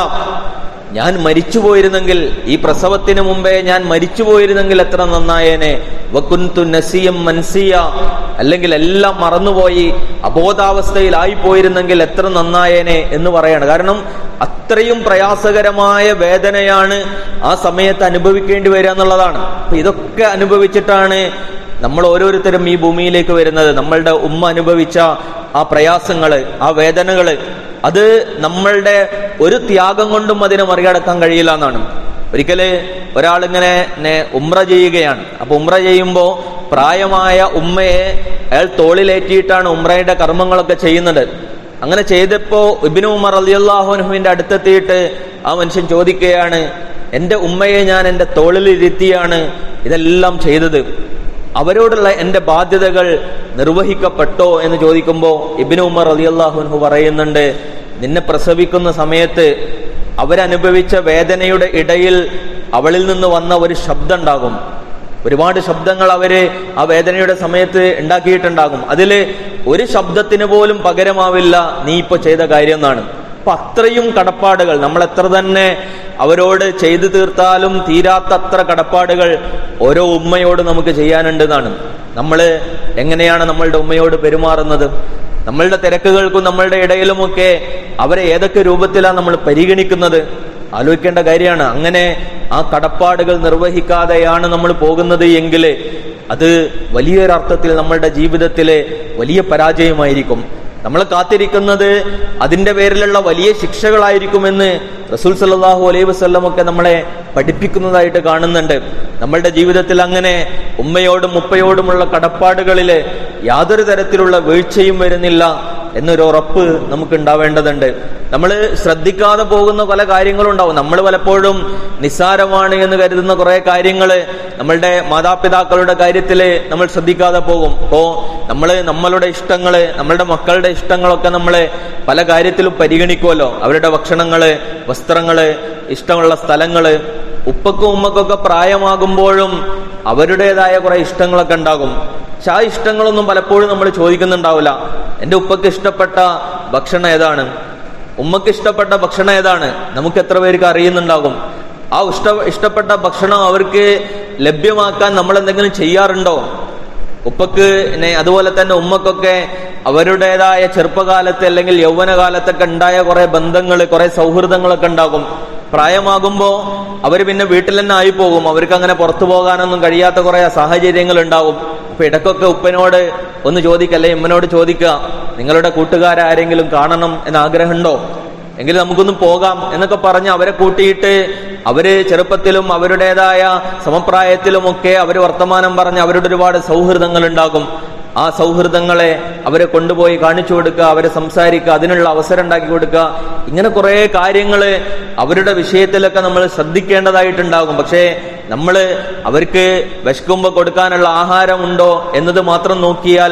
ഞാൻ മരിച്ചു പോയിരുന്നെങ്കിൽ ഈ പ്രസവത്തിന് മുമ്പേ ഞാൻ മരിച്ചു പോയിരുന്നെങ്കിൽ എത്ര നന്നായേനെ വക്കുന്തു നസിയം മൻസിയ അല്ലെങ്കിൽ എല്ലാം മറന്നുപോയി അബോധാവസ്ഥയിലായി പോയിരുന്നെങ്കിൽ എത്ര നന്നായേനെ എന്ന് പറയാണ് കാരണം അത്രയും പ്രയാസകരമായ വേദനയാണ് ആ സമയത്ത് അനുഭവിക്കേണ്ടി വരിക എന്നുള്ളതാണ് അപ്പൊ ഇതൊക്കെ അനുഭവിച്ചിട്ടാണ് നമ്മൾ ഓരോരുത്തരും ഈ ഭൂമിയിലേക്ക് വരുന്നത് നമ്മളുടെ ഉമ്മ അനുഭവിച്ച ആ പ്രയാസങ്ങള് ആ വേദനകള് അത് നമ്മളുടെ ഒരു ത്യാഗം കൊണ്ടും അതിനെ മറികടക്കാൻ കഴിയില്ല എന്നാണ് ഒരിക്കല് ഒരാളിങ്ങനെ നെ ഉമ്ര ചെയ്യുകയാണ് അപ്പൊ ഉമ്ര ചെയ്യുമ്പോ പ്രായമായ ഉമ്മയെ അയാൾ തോളിലേറ്റിയിട്ടാണ് ഉമ്രയുടെ കർമ്മങ്ങളൊക്കെ ചെയ്യുന്നത് അങ്ങനെ ചെയ്തപ്പോ ഇബിനു ഉമർ അലിയല്ലാഹുനുവിന്റെ അടുത്തെത്തിയിട്ട് ആ മനുഷ്യൻ ചോദിക്കുകയാണ് എന്റെ ഉമ്മയെ ഞാൻ എന്റെ തോളിൽ ഇരുത്തിയാണ് ഇതെല്ലാം ചെയ്തത് അവരോടുള്ള എന്റെ ബാധ്യതകൾ നിർവഹിക്കപ്പെട്ടോ എന്ന് ചോദിക്കുമ്പോൾ ഇബിനു ഉമർ അലിയല്ലാഹുൻഹു പറയുന്നുണ്ട് നിന്നെ പ്രസവിക്കുന്ന സമയത്ത് അവരനുഭവിച്ച വേദനയുടെ ഇടയിൽ അവളിൽ നിന്ന് വന്ന ഒരു ശബ്ദം ഉണ്ടാകും ഒരുപാട് ശബ്ദങ്ങൾ അവര് ആ വേദനയുടെ സമയത്ത് ഉണ്ടാക്കിയിട്ടുണ്ടാകും അതില് ഒരു ശബ്ദത്തിന് പോലും പകരമാവില്ല നീ ഇപ്പൊ ചെയ്ത കാര്യം എന്നാണ് അപ്പൊ അത്രയും കടപ്പാടുകൾ നമ്മൾ എത്ര തന്നെ അവരോട് ചെയ്തു തീർത്താലും തീരാത്ത അത്ര കടപ്പാടുകൾ ഓരോ ഉമ്മയോട് നമുക്ക് ചെയ്യാനുണ്ട് എന്നാണ് നമ്മൾ എങ്ങനെയാണ് നമ്മളുടെ ഉമ്മയോട് പെരുമാറുന്നത് നമ്മളുടെ തിരക്കുകൾക്കും നമ്മളുടെ ഇടയിലുമൊക്കെ അവരെ ഏതൊക്കെ രൂപത്തിലാണ് നമ്മൾ പരിഗണിക്കുന്നത് ആലോചിക്കേണ്ട കാര്യമാണ് അങ്ങനെ ആ കടപ്പാടുകൾ നിർവഹിക്കാതെയാണ് നമ്മൾ പോകുന്നത് എങ്കിൽ അത് വലിയൊരർത്ഥത്തിൽ നമ്മളുടെ ജീവിതത്തിലെ വലിയ പരാജയമായിരിക്കും നമ്മൾ കാത്തിരിക്കുന്നത് അതിന്റെ പേരിലുള്ള വലിയ ശിക്ഷകളായിരിക്കുമെന്ന് റസൂൽ സല്ലാഹു അലൈഹി വസ്ല്ലം ഒക്കെ നമ്മളെ പഠിപ്പിക്കുന്നതായിട്ട് കാണുന്നുണ്ട് നമ്മളുടെ ജീവിതത്തിൽ അങ്ങനെ ഉമ്മയോടും ഉപ്പയോടുമുള്ള കടപ്പാടുകളിൽ യാതൊരു തരത്തിലുള്ള വീഴ്ചയും വരുന്നില്ല എന്നൊരു ഉറപ്പ് നമുക്ക് ഉണ്ടാവേണ്ടതുണ്ട് നമ്മൾ ശ്രദ്ധിക്കാതെ പോകുന്ന പല കാര്യങ്ങളും ഉണ്ടാവും നമ്മൾ പലപ്പോഴും നിസ്സാരമാണ് എന്ന് കരുതുന്ന കുറെ കാര്യങ്ങൾ നമ്മളുടെ മാതാപിതാക്കളുടെ കാര്യത്തിൽ നമ്മൾ ശ്രദ്ധിക്കാതെ പോകും അപ്പോ നമ്മൾ നമ്മളുടെ ഇഷ്ടങ്ങള് നമ്മളുടെ മക്കളുടെ ഇഷ്ടങ്ങളൊക്കെ നമ്മൾ പല കാര്യത്തിലും പരിഗണിക്കുമല്ലോ അവരുടെ ഭക്ഷണങ്ങള് വസ്ത്രങ്ങള് ഇഷ്ടമുള്ള സ്ഥലങ്ങള് ഉപ്പക്കും ഉമ്മക്കൊക്കെ പ്രായമാകുമ്പോഴും അവരുടേതായ കുറെ ഇഷ്ടങ്ങളൊക്കെ ഉണ്ടാകും പക്ഷെ ആ ഇഷ്ടങ്ങളൊന്നും പലപ്പോഴും നമ്മൾ ചോദിക്കുന്നുണ്ടാവില്ല എന്റെ ഉപ്പക്ക് ഇഷ്ടപ്പെട്ട ഭക്ഷണം ഏതാണ് ഉമ്മക്ക് ഇഷ്ടപ്പെട്ട ഭക്ഷണം ഏതാണ് നമുക്ക് എത്ര പേർക്ക് അറിയുന്നുണ്ടാകും ആ ഇഷ്ട ഇഷ്ടപ്പെട്ട ഭക്ഷണം അവർക്ക് ലഭ്യമാക്കാൻ നമ്മൾ എന്തെങ്കിലും ചെയ്യാറുണ്ടോ ഉപ്പക്ക് പിന്നെ അതുപോലെ തന്നെ ഉമ്മക്കൊക്കെ അവരുടേതായ ചെറുപ്പകാലത്ത് അല്ലെങ്കിൽ യൗവനകാലത്തൊക്കെ ഉണ്ടായ കുറെ ബന്ധങ്ങൾ കുറെ സൗഹൃദങ്ങളൊക്കെ ഉണ്ടാകും പ്രായമാകുമ്പോ അവർ പിന്നെ വീട്ടിൽ തന്നെ ആയി പോകും അവർക്ക് അങ്ങനെ പുറത്തു പോകാനൊന്നും കഴിയാത്ത കുറെ സാഹചര്യങ്ങൾ ഉണ്ടാവും അപ്പൊ ഇടക്കൊക്കെ ഉപ്പനോട് ഒന്ന് ചോദിക്കല്ലേ ഉമ്മനോട് ചോദിക്കുക നിങ്ങളുടെ കൂട്ടുകാരാരെങ്കിലും കാണണം എന്ന് ആഗ്രഹമുണ്ടോ എങ്കിൽ നമുക്കൊന്ന് പോകാം എന്നൊക്കെ പറഞ്ഞ് അവരെ കൂട്ടിയിട്ട് അവര് ചെറുപ്പത്തിലും അവരുടേതായ സമപ്രായത്തിലുമൊക്കെ അവര് വർത്തമാനം പറഞ്ഞ് അവരുടെ ഒരുപാട് സൗഹൃദങ്ങൾ ഉണ്ടാകും ആ സൗഹൃദങ്ങളെ അവരെ കൊണ്ടുപോയി കാണിച്ചു കൊടുക്കുക അവരെ സംസാരിക്കുക അതിനുള്ള അവസരം ഉണ്ടാക്കി കൊടുക്കുക ഇങ്ങനെ കുറെ കാര്യങ്ങള് അവരുടെ വിഷയത്തിലൊക്കെ നമ്മൾ ശ്രദ്ധിക്കേണ്ടതായിട്ടുണ്ടാകും പക്ഷേ നമ്മൾ അവർക്ക് വിശക്കുമ്പോൾ കൊടുക്കാനുള്ള ആഹാരമുണ്ടോ എന്നത് മാത്രം നോക്കിയാൽ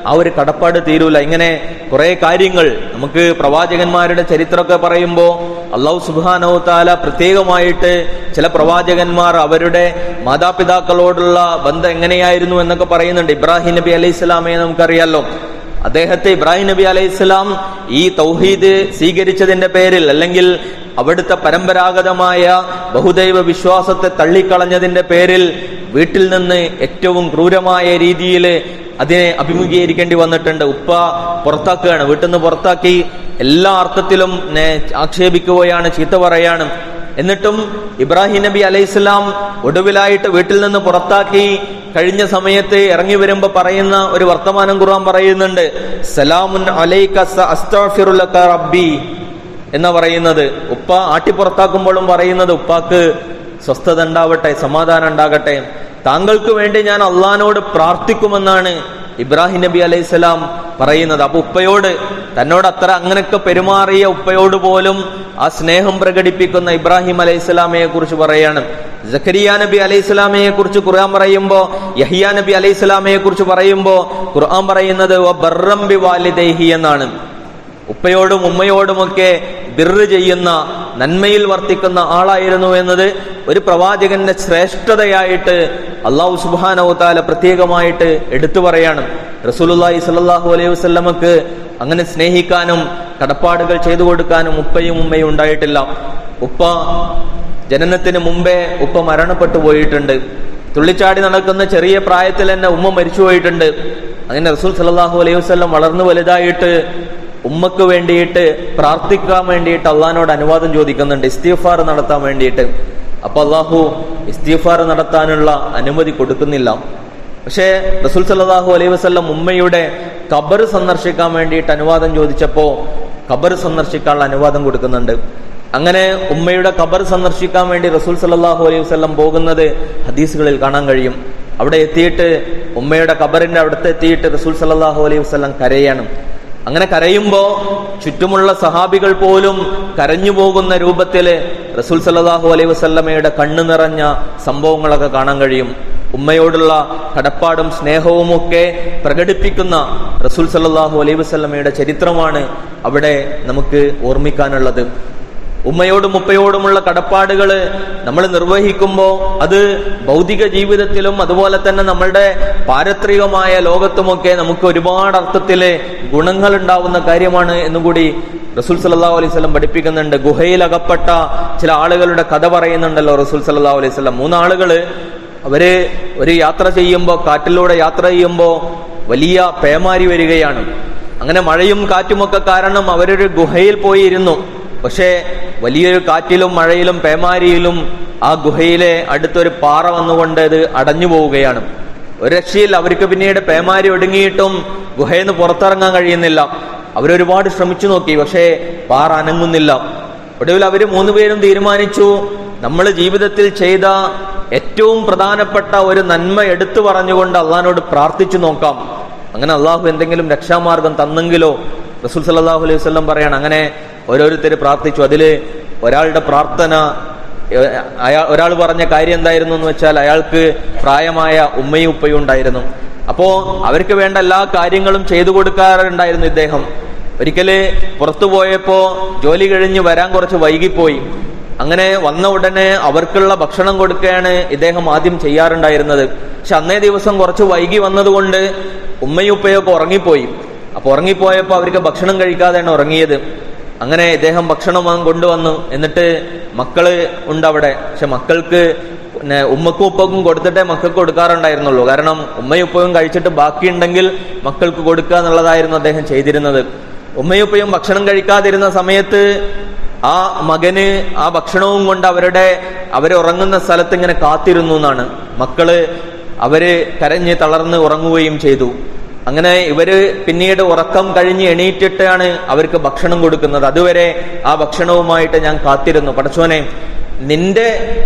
ആ ഒരു കടപ്പാട് തീരൂല ഇങ്ങനെ കുറെ കാര്യങ്ങൾ നമുക്ക് പ്രവാചകന്മാരുടെ ചരിത്രമൊക്കെ പറയുമ്പോൾ അള്ളാഹു സുബാനോ താല പ്രത്യേകമായിട്ട് ചില പ്രവാചകന്മാർ അവരുടെ മാതാപിതാക്കളോടുള്ള ബന്ധം എങ്ങനെയായിരുന്നു എന്നൊക്കെ പറയുന്നുണ്ട് ഇബ്രാഹിം നബി അലൈഹി സ്വലാമയെ നമുക്കറിയാലോ അദ്ദേഹത്തെ ഇബ്രാഹിം നബി അലൈഹി സ്വലാം ഈ തൗഹീദ് സ്വീകരിച്ചതിന്റെ പേരിൽ അല്ലെങ്കിൽ അവിടുത്തെ പരമ്പരാഗതമായ ബഹുദൈവ വിശ്വാസത്തെ തള്ളിക്കളഞ്ഞതിന്റെ പേരിൽ വീട്ടിൽ നിന്ന് ഏറ്റവും ക്രൂരമായ രീതിയിൽ അതിനെ അഭിമുഖീകരിക്കേണ്ടി വന്നിട്ടുണ്ട് ഉപ്പ പുറത്താക്കുകയാണ് വീട്ടിൽ നിന്ന് പുറത്താക്കി എല്ലാ അർത്ഥത്തിലും ആക്ഷേപിക്കുകയാണ് ചീത്ത പറയാണ് എന്നിട്ടും ഇബ്രാഹിം നബി അലൈഹിസ്ലാം ഒടുവിലായിട്ട് വീട്ടിൽ നിന്ന് പുറത്താക്കി കഴിഞ്ഞ സമയത്ത് ഇറങ്ങി വരുമ്പോ പറയുന്ന ഒരു വർത്തമാനം ഖുർആൻ പറയുന്നുണ്ട് സലാമുൻ അലൈക റബ്ബി എന്ന പറയുന്നത് ഉപ്പ ആട്ടി പുറത്താക്കുമ്പോഴും പറയുന്നത് ഉപ്പാക്ക് സ്വസ്ഥത ഉണ്ടാവട്ടെ സമാധാനം ഉണ്ടാകട്ടെ താങ്കൾക്ക് വേണ്ടി ഞാൻ അള്ളഹാനോട് പ്രാർത്ഥിക്കുമെന്നാണ് ഇബ്രാഹിം നബി അലൈഹിസ്സലാം പറയുന്നത് അപ്പൊ ഉപ്പയോട് തന്നോട് അത്ര അങ്ങനെയൊക്കെ പെരുമാറിയ ഉപ്പയോട് പോലും ആ സ്നേഹം പ്രകടിപ്പിക്കുന്ന ഇബ്രാഹിം അലൈഹിസ്സലാമയെ കുറിച്ച് പറയാണ് ജക്കരിയ നബി അലൈഹിസ്സലാമയെ കുറിച്ച് ഖുർആൻ പറയുമ്പോ യഹിയ നബി അലൈഹിസ്സലാമയെ കുറിച്ച് പറയുമ്പോ ഖുർആൻ പറയുന്നത് ബർറംബി വാലിദേഹി എന്നാണ് ഉപ്പയോടും ഉമ്മയോടുമൊക്കെ ബിറ് ചെയ്യുന്ന നന്മയിൽ വർത്തിക്കുന്ന ആളായിരുന്നു എന്നത് ഒരു പ്രവാചകന്റെ ശ്രേഷ്ഠതയായിട്ട് അള്ളാഹു സുബാനവത്താല പ്രത്യേകമായിട്ട് എടുത്തു പറയാണ് റസൂലുല്ലാഹി സല്ലാഹു അലൈഹി വസ്ലമക്ക് അങ്ങനെ സ്നേഹിക്കാനും കടപ്പാടുകൾ ചെയ്തു കൊടുക്കാനും ഉപ്പയും ഉമ്മയും ഉണ്ടായിട്ടില്ല ഉപ്പ ജനനത്തിന് മുമ്പേ ഉപ്പ മരണപ്പെട്ടു പോയിട്ടുണ്ട് തുള്ളിച്ചാടി നടക്കുന്ന ചെറിയ പ്രായത്തിൽ തന്നെ ഉമ്മ മരിച്ചു പോയിട്ടുണ്ട് അങ്ങനെ റസൂൽ സല്ലാഹു അലൈഹി വസ്ലം വളർന്നു വലുതായിട്ട് ഉമ്മക്ക് വേണ്ടിയിട്ട് പ്രാർത്ഥിക്കാൻ വേണ്ടിയിട്ട് അള്ളഹാനോട് അനുവാദം ചോദിക്കുന്നുണ്ട് ഇസ്തീഫാർ നടത്താൻ വേണ്ടിയിട്ട് അപ്പൊ അള്ളാഹു ഇസ്തീഫാർ നടത്താനുള്ള അനുമതി കൊടുക്കുന്നില്ല പക്ഷേ റസൂൽ സല്ലാഹു അലൈഹി വസ്ലം ഉമ്മയുടെ ഖബർ സന്ദർശിക്കാൻ വേണ്ടിയിട്ട് അനുവാദം ചോദിച്ചപ്പോ ഖബർ സന്ദർശിക്കാനുള്ള അനുവാദം കൊടുക്കുന്നുണ്ട് അങ്ങനെ ഉമ്മയുടെ ഖബർ സന്ദർശിക്കാൻ വേണ്ടി റസൂൽ സല്ലാഹു അലൈഹി വസ്ലം പോകുന്നത് ഹദീസുകളിൽ കാണാൻ കഴിയും അവിടെ എത്തിയിട്ട് ഉമ്മയുടെ ഖബറിന്റെ അടുത്ത് എത്തിയിട്ട് റസൂൽ സല്ലാഹു അലൈഹി വസ്ലം കരയാണ് അങ്ങനെ കരയുമ്പോ ചുറ്റുമുള്ള സഹാബികൾ പോലും കരഞ്ഞു പോകുന്ന രൂപത്തില് റസൂൽ സല്ലാഹു അലൈഹി വസല്ലമയുടെ കണ്ണു നിറഞ്ഞ സംഭവങ്ങളൊക്കെ കാണാൻ കഴിയും ഉമ്മയോടുള്ള കടപ്പാടും സ്നേഹവും ഒക്കെ പ്രകടിപ്പിക്കുന്ന റസൂൽ സല്ലാഹു അലൈഹി വസല്ലമയുടെ ചരിത്രമാണ് അവിടെ നമുക്ക് ഓർമ്മിക്കാനുള്ളത് ഉമ്മയോടും ഉപ്പയോടുമുള്ള കടപ്പാടുകൾ നമ്മൾ നിർവഹിക്കുമ്പോൾ അത് ഭൗതിക ജീവിതത്തിലും അതുപോലെ തന്നെ നമ്മളുടെ പാരത്രികമായ ലോകത്തുമൊക്കെ നമുക്ക് ഒരുപാട് അർത്ഥത്തില് ഗുണങ്ങൾ ഉണ്ടാവുന്ന കാര്യമാണ് എന്നുകൂടി റസൂൽ സല്ലാ അലൈഹി സ്വലം പഠിപ്പിക്കുന്നുണ്ട് ഗുഹയിൽ അകപ്പെട്ട ചില ആളുകളുടെ കഥ പറയുന്നുണ്ടല്ലോ റസൂൽ സല്ലാ അലൈഹി സ്വലം മൂന്നാളുകള് അവര് ഒരു യാത്ര ചെയ്യുമ്പോൾ കാറ്റിലൂടെ യാത്ര ചെയ്യുമ്പോൾ വലിയ പേമാരി വരികയാണ് അങ്ങനെ മഴയും കാറ്റുമൊക്കെ കാരണം അവരൊരു ഗുഹയിൽ പോയിരുന്നു പക്ഷേ വലിയൊരു കാറ്റിലും മഴയിലും പേമാരിയിലും ആ ഗുഹയിലെ അടുത്തൊരു പാറ വന്നുകൊണ്ട് ഇത് അടഞ്ഞു പോവുകയാണ് ഒരു രക്ഷയിൽ അവർക്ക് പിന്നീട് പേമാരി ഒടുങ്ങിയിട്ടും ഗുഹയിൽ നിന്ന് പുറത്തിറങ്ങാൻ കഴിയുന്നില്ല അവരൊരുപാട് ശ്രമിച്ചു നോക്കി പക്ഷേ പാറ അനങ്ങുന്നില്ല ഒടുവിൽ അവർ മൂന്നുപേരും തീരുമാനിച്ചു നമ്മൾ ജീവിതത്തിൽ ചെയ്ത ഏറ്റവും പ്രധാനപ്പെട്ട ഒരു നന്മ എടുത്തു പറഞ്ഞുകൊണ്ട് അള്ളഹാനോട് പ്രാർത്ഥിച്ചു നോക്കാം അങ്ങനെ അള്ളാഹു എന്തെങ്കിലും രക്ഷാമാർഗം തന്നെങ്കിലോ റസൂൽ സല്ലാഹു അലൈഹി വസ്ലം പറയാണ് അങ്ങനെ ഓരോരുത്തർ പ്രാർത്ഥിച്ചു അതില് ഒരാളുടെ പ്രാർത്ഥന അയാൾ ഒരാൾ പറഞ്ഞ കാര്യം എന്തായിരുന്നു എന്ന് വെച്ചാൽ അയാൾക്ക് പ്രായമായ ഉമ്മയും ഉപ്പയും ഉണ്ടായിരുന്നു അപ്പോ അവർക്ക് വേണ്ട എല്ലാ കാര്യങ്ങളും ചെയ്തു കൊടുക്കാറുണ്ടായിരുന്നു ഇദ്ദേഹം ഒരിക്കല് പുറത്തു പോയപ്പോ ജോലി കഴിഞ്ഞ് വരാൻ കുറച്ച് വൈകിപ്പോയി അങ്ങനെ വന്ന ഉടനെ അവർക്കുള്ള ഭക്ഷണം കൊടുക്കുകയാണ് ഇദ്ദേഹം ആദ്യം ചെയ്യാറുണ്ടായിരുന്നത് പക്ഷെ അന്നേ ദിവസം കുറച്ച് വൈകി വന്നതുകൊണ്ട് ഉമ്മയും ഉപ്പയൊക്കെ ഉറങ്ങിപ്പോയി അപ്പൊ ഉറങ്ങിപ്പോയപ്പോ അവർക്ക് ഭക്ഷണം കഴിക്കാതെയാണ് ഉറങ്ങിയത് അങ്ങനെ ഇദ്ദേഹം ഭക്ഷണം കൊണ്ടുവന്നു എന്നിട്ട് മക്കള് ഉണ്ട് അവിടെ പക്ഷെ മക്കൾക്ക് പിന്നെ ഉമ്മക്കും ഉപ്പക്കും കൊടുത്തിട്ടേ മക്കൾക്ക് കൊടുക്കാറുണ്ടായിരുന്നുള്ളൂ കാരണം ഉമ്മയും ഉപ്പയും കഴിച്ചിട്ട് ബാക്കിയുണ്ടെങ്കിൽ മക്കൾക്ക് കൊടുക്കുക എന്നുള്ളതായിരുന്നു അദ്ദേഹം ചെയ്തിരുന്നത് ഉമ്മയും ഉപ്പയും ഭക്ഷണം കഴിക്കാതിരുന്ന സമയത്ത് ആ മകന് ആ ഭക്ഷണവും കൊണ്ട് അവരുടെ അവരുറങ്ങുന്ന സ്ഥലത്ത് ഇങ്ങനെ കാത്തിരുന്നു എന്നാണ് മക്കള് അവര് കരഞ്ഞ് തളർന്ന് ഉറങ്ങുകയും ചെയ്തു അങ്ങനെ ഇവര് പിന്നീട് ഉറക്കം കഴിഞ്ഞ് എണീറ്റിട്ടാണ് അവർക്ക് ഭക്ഷണം കൊടുക്കുന്നത് അതുവരെ ആ ഭക്ഷണവുമായിട്ട് ഞാൻ കാത്തിരുന്നു പടച്ചോനെ നിന്റെ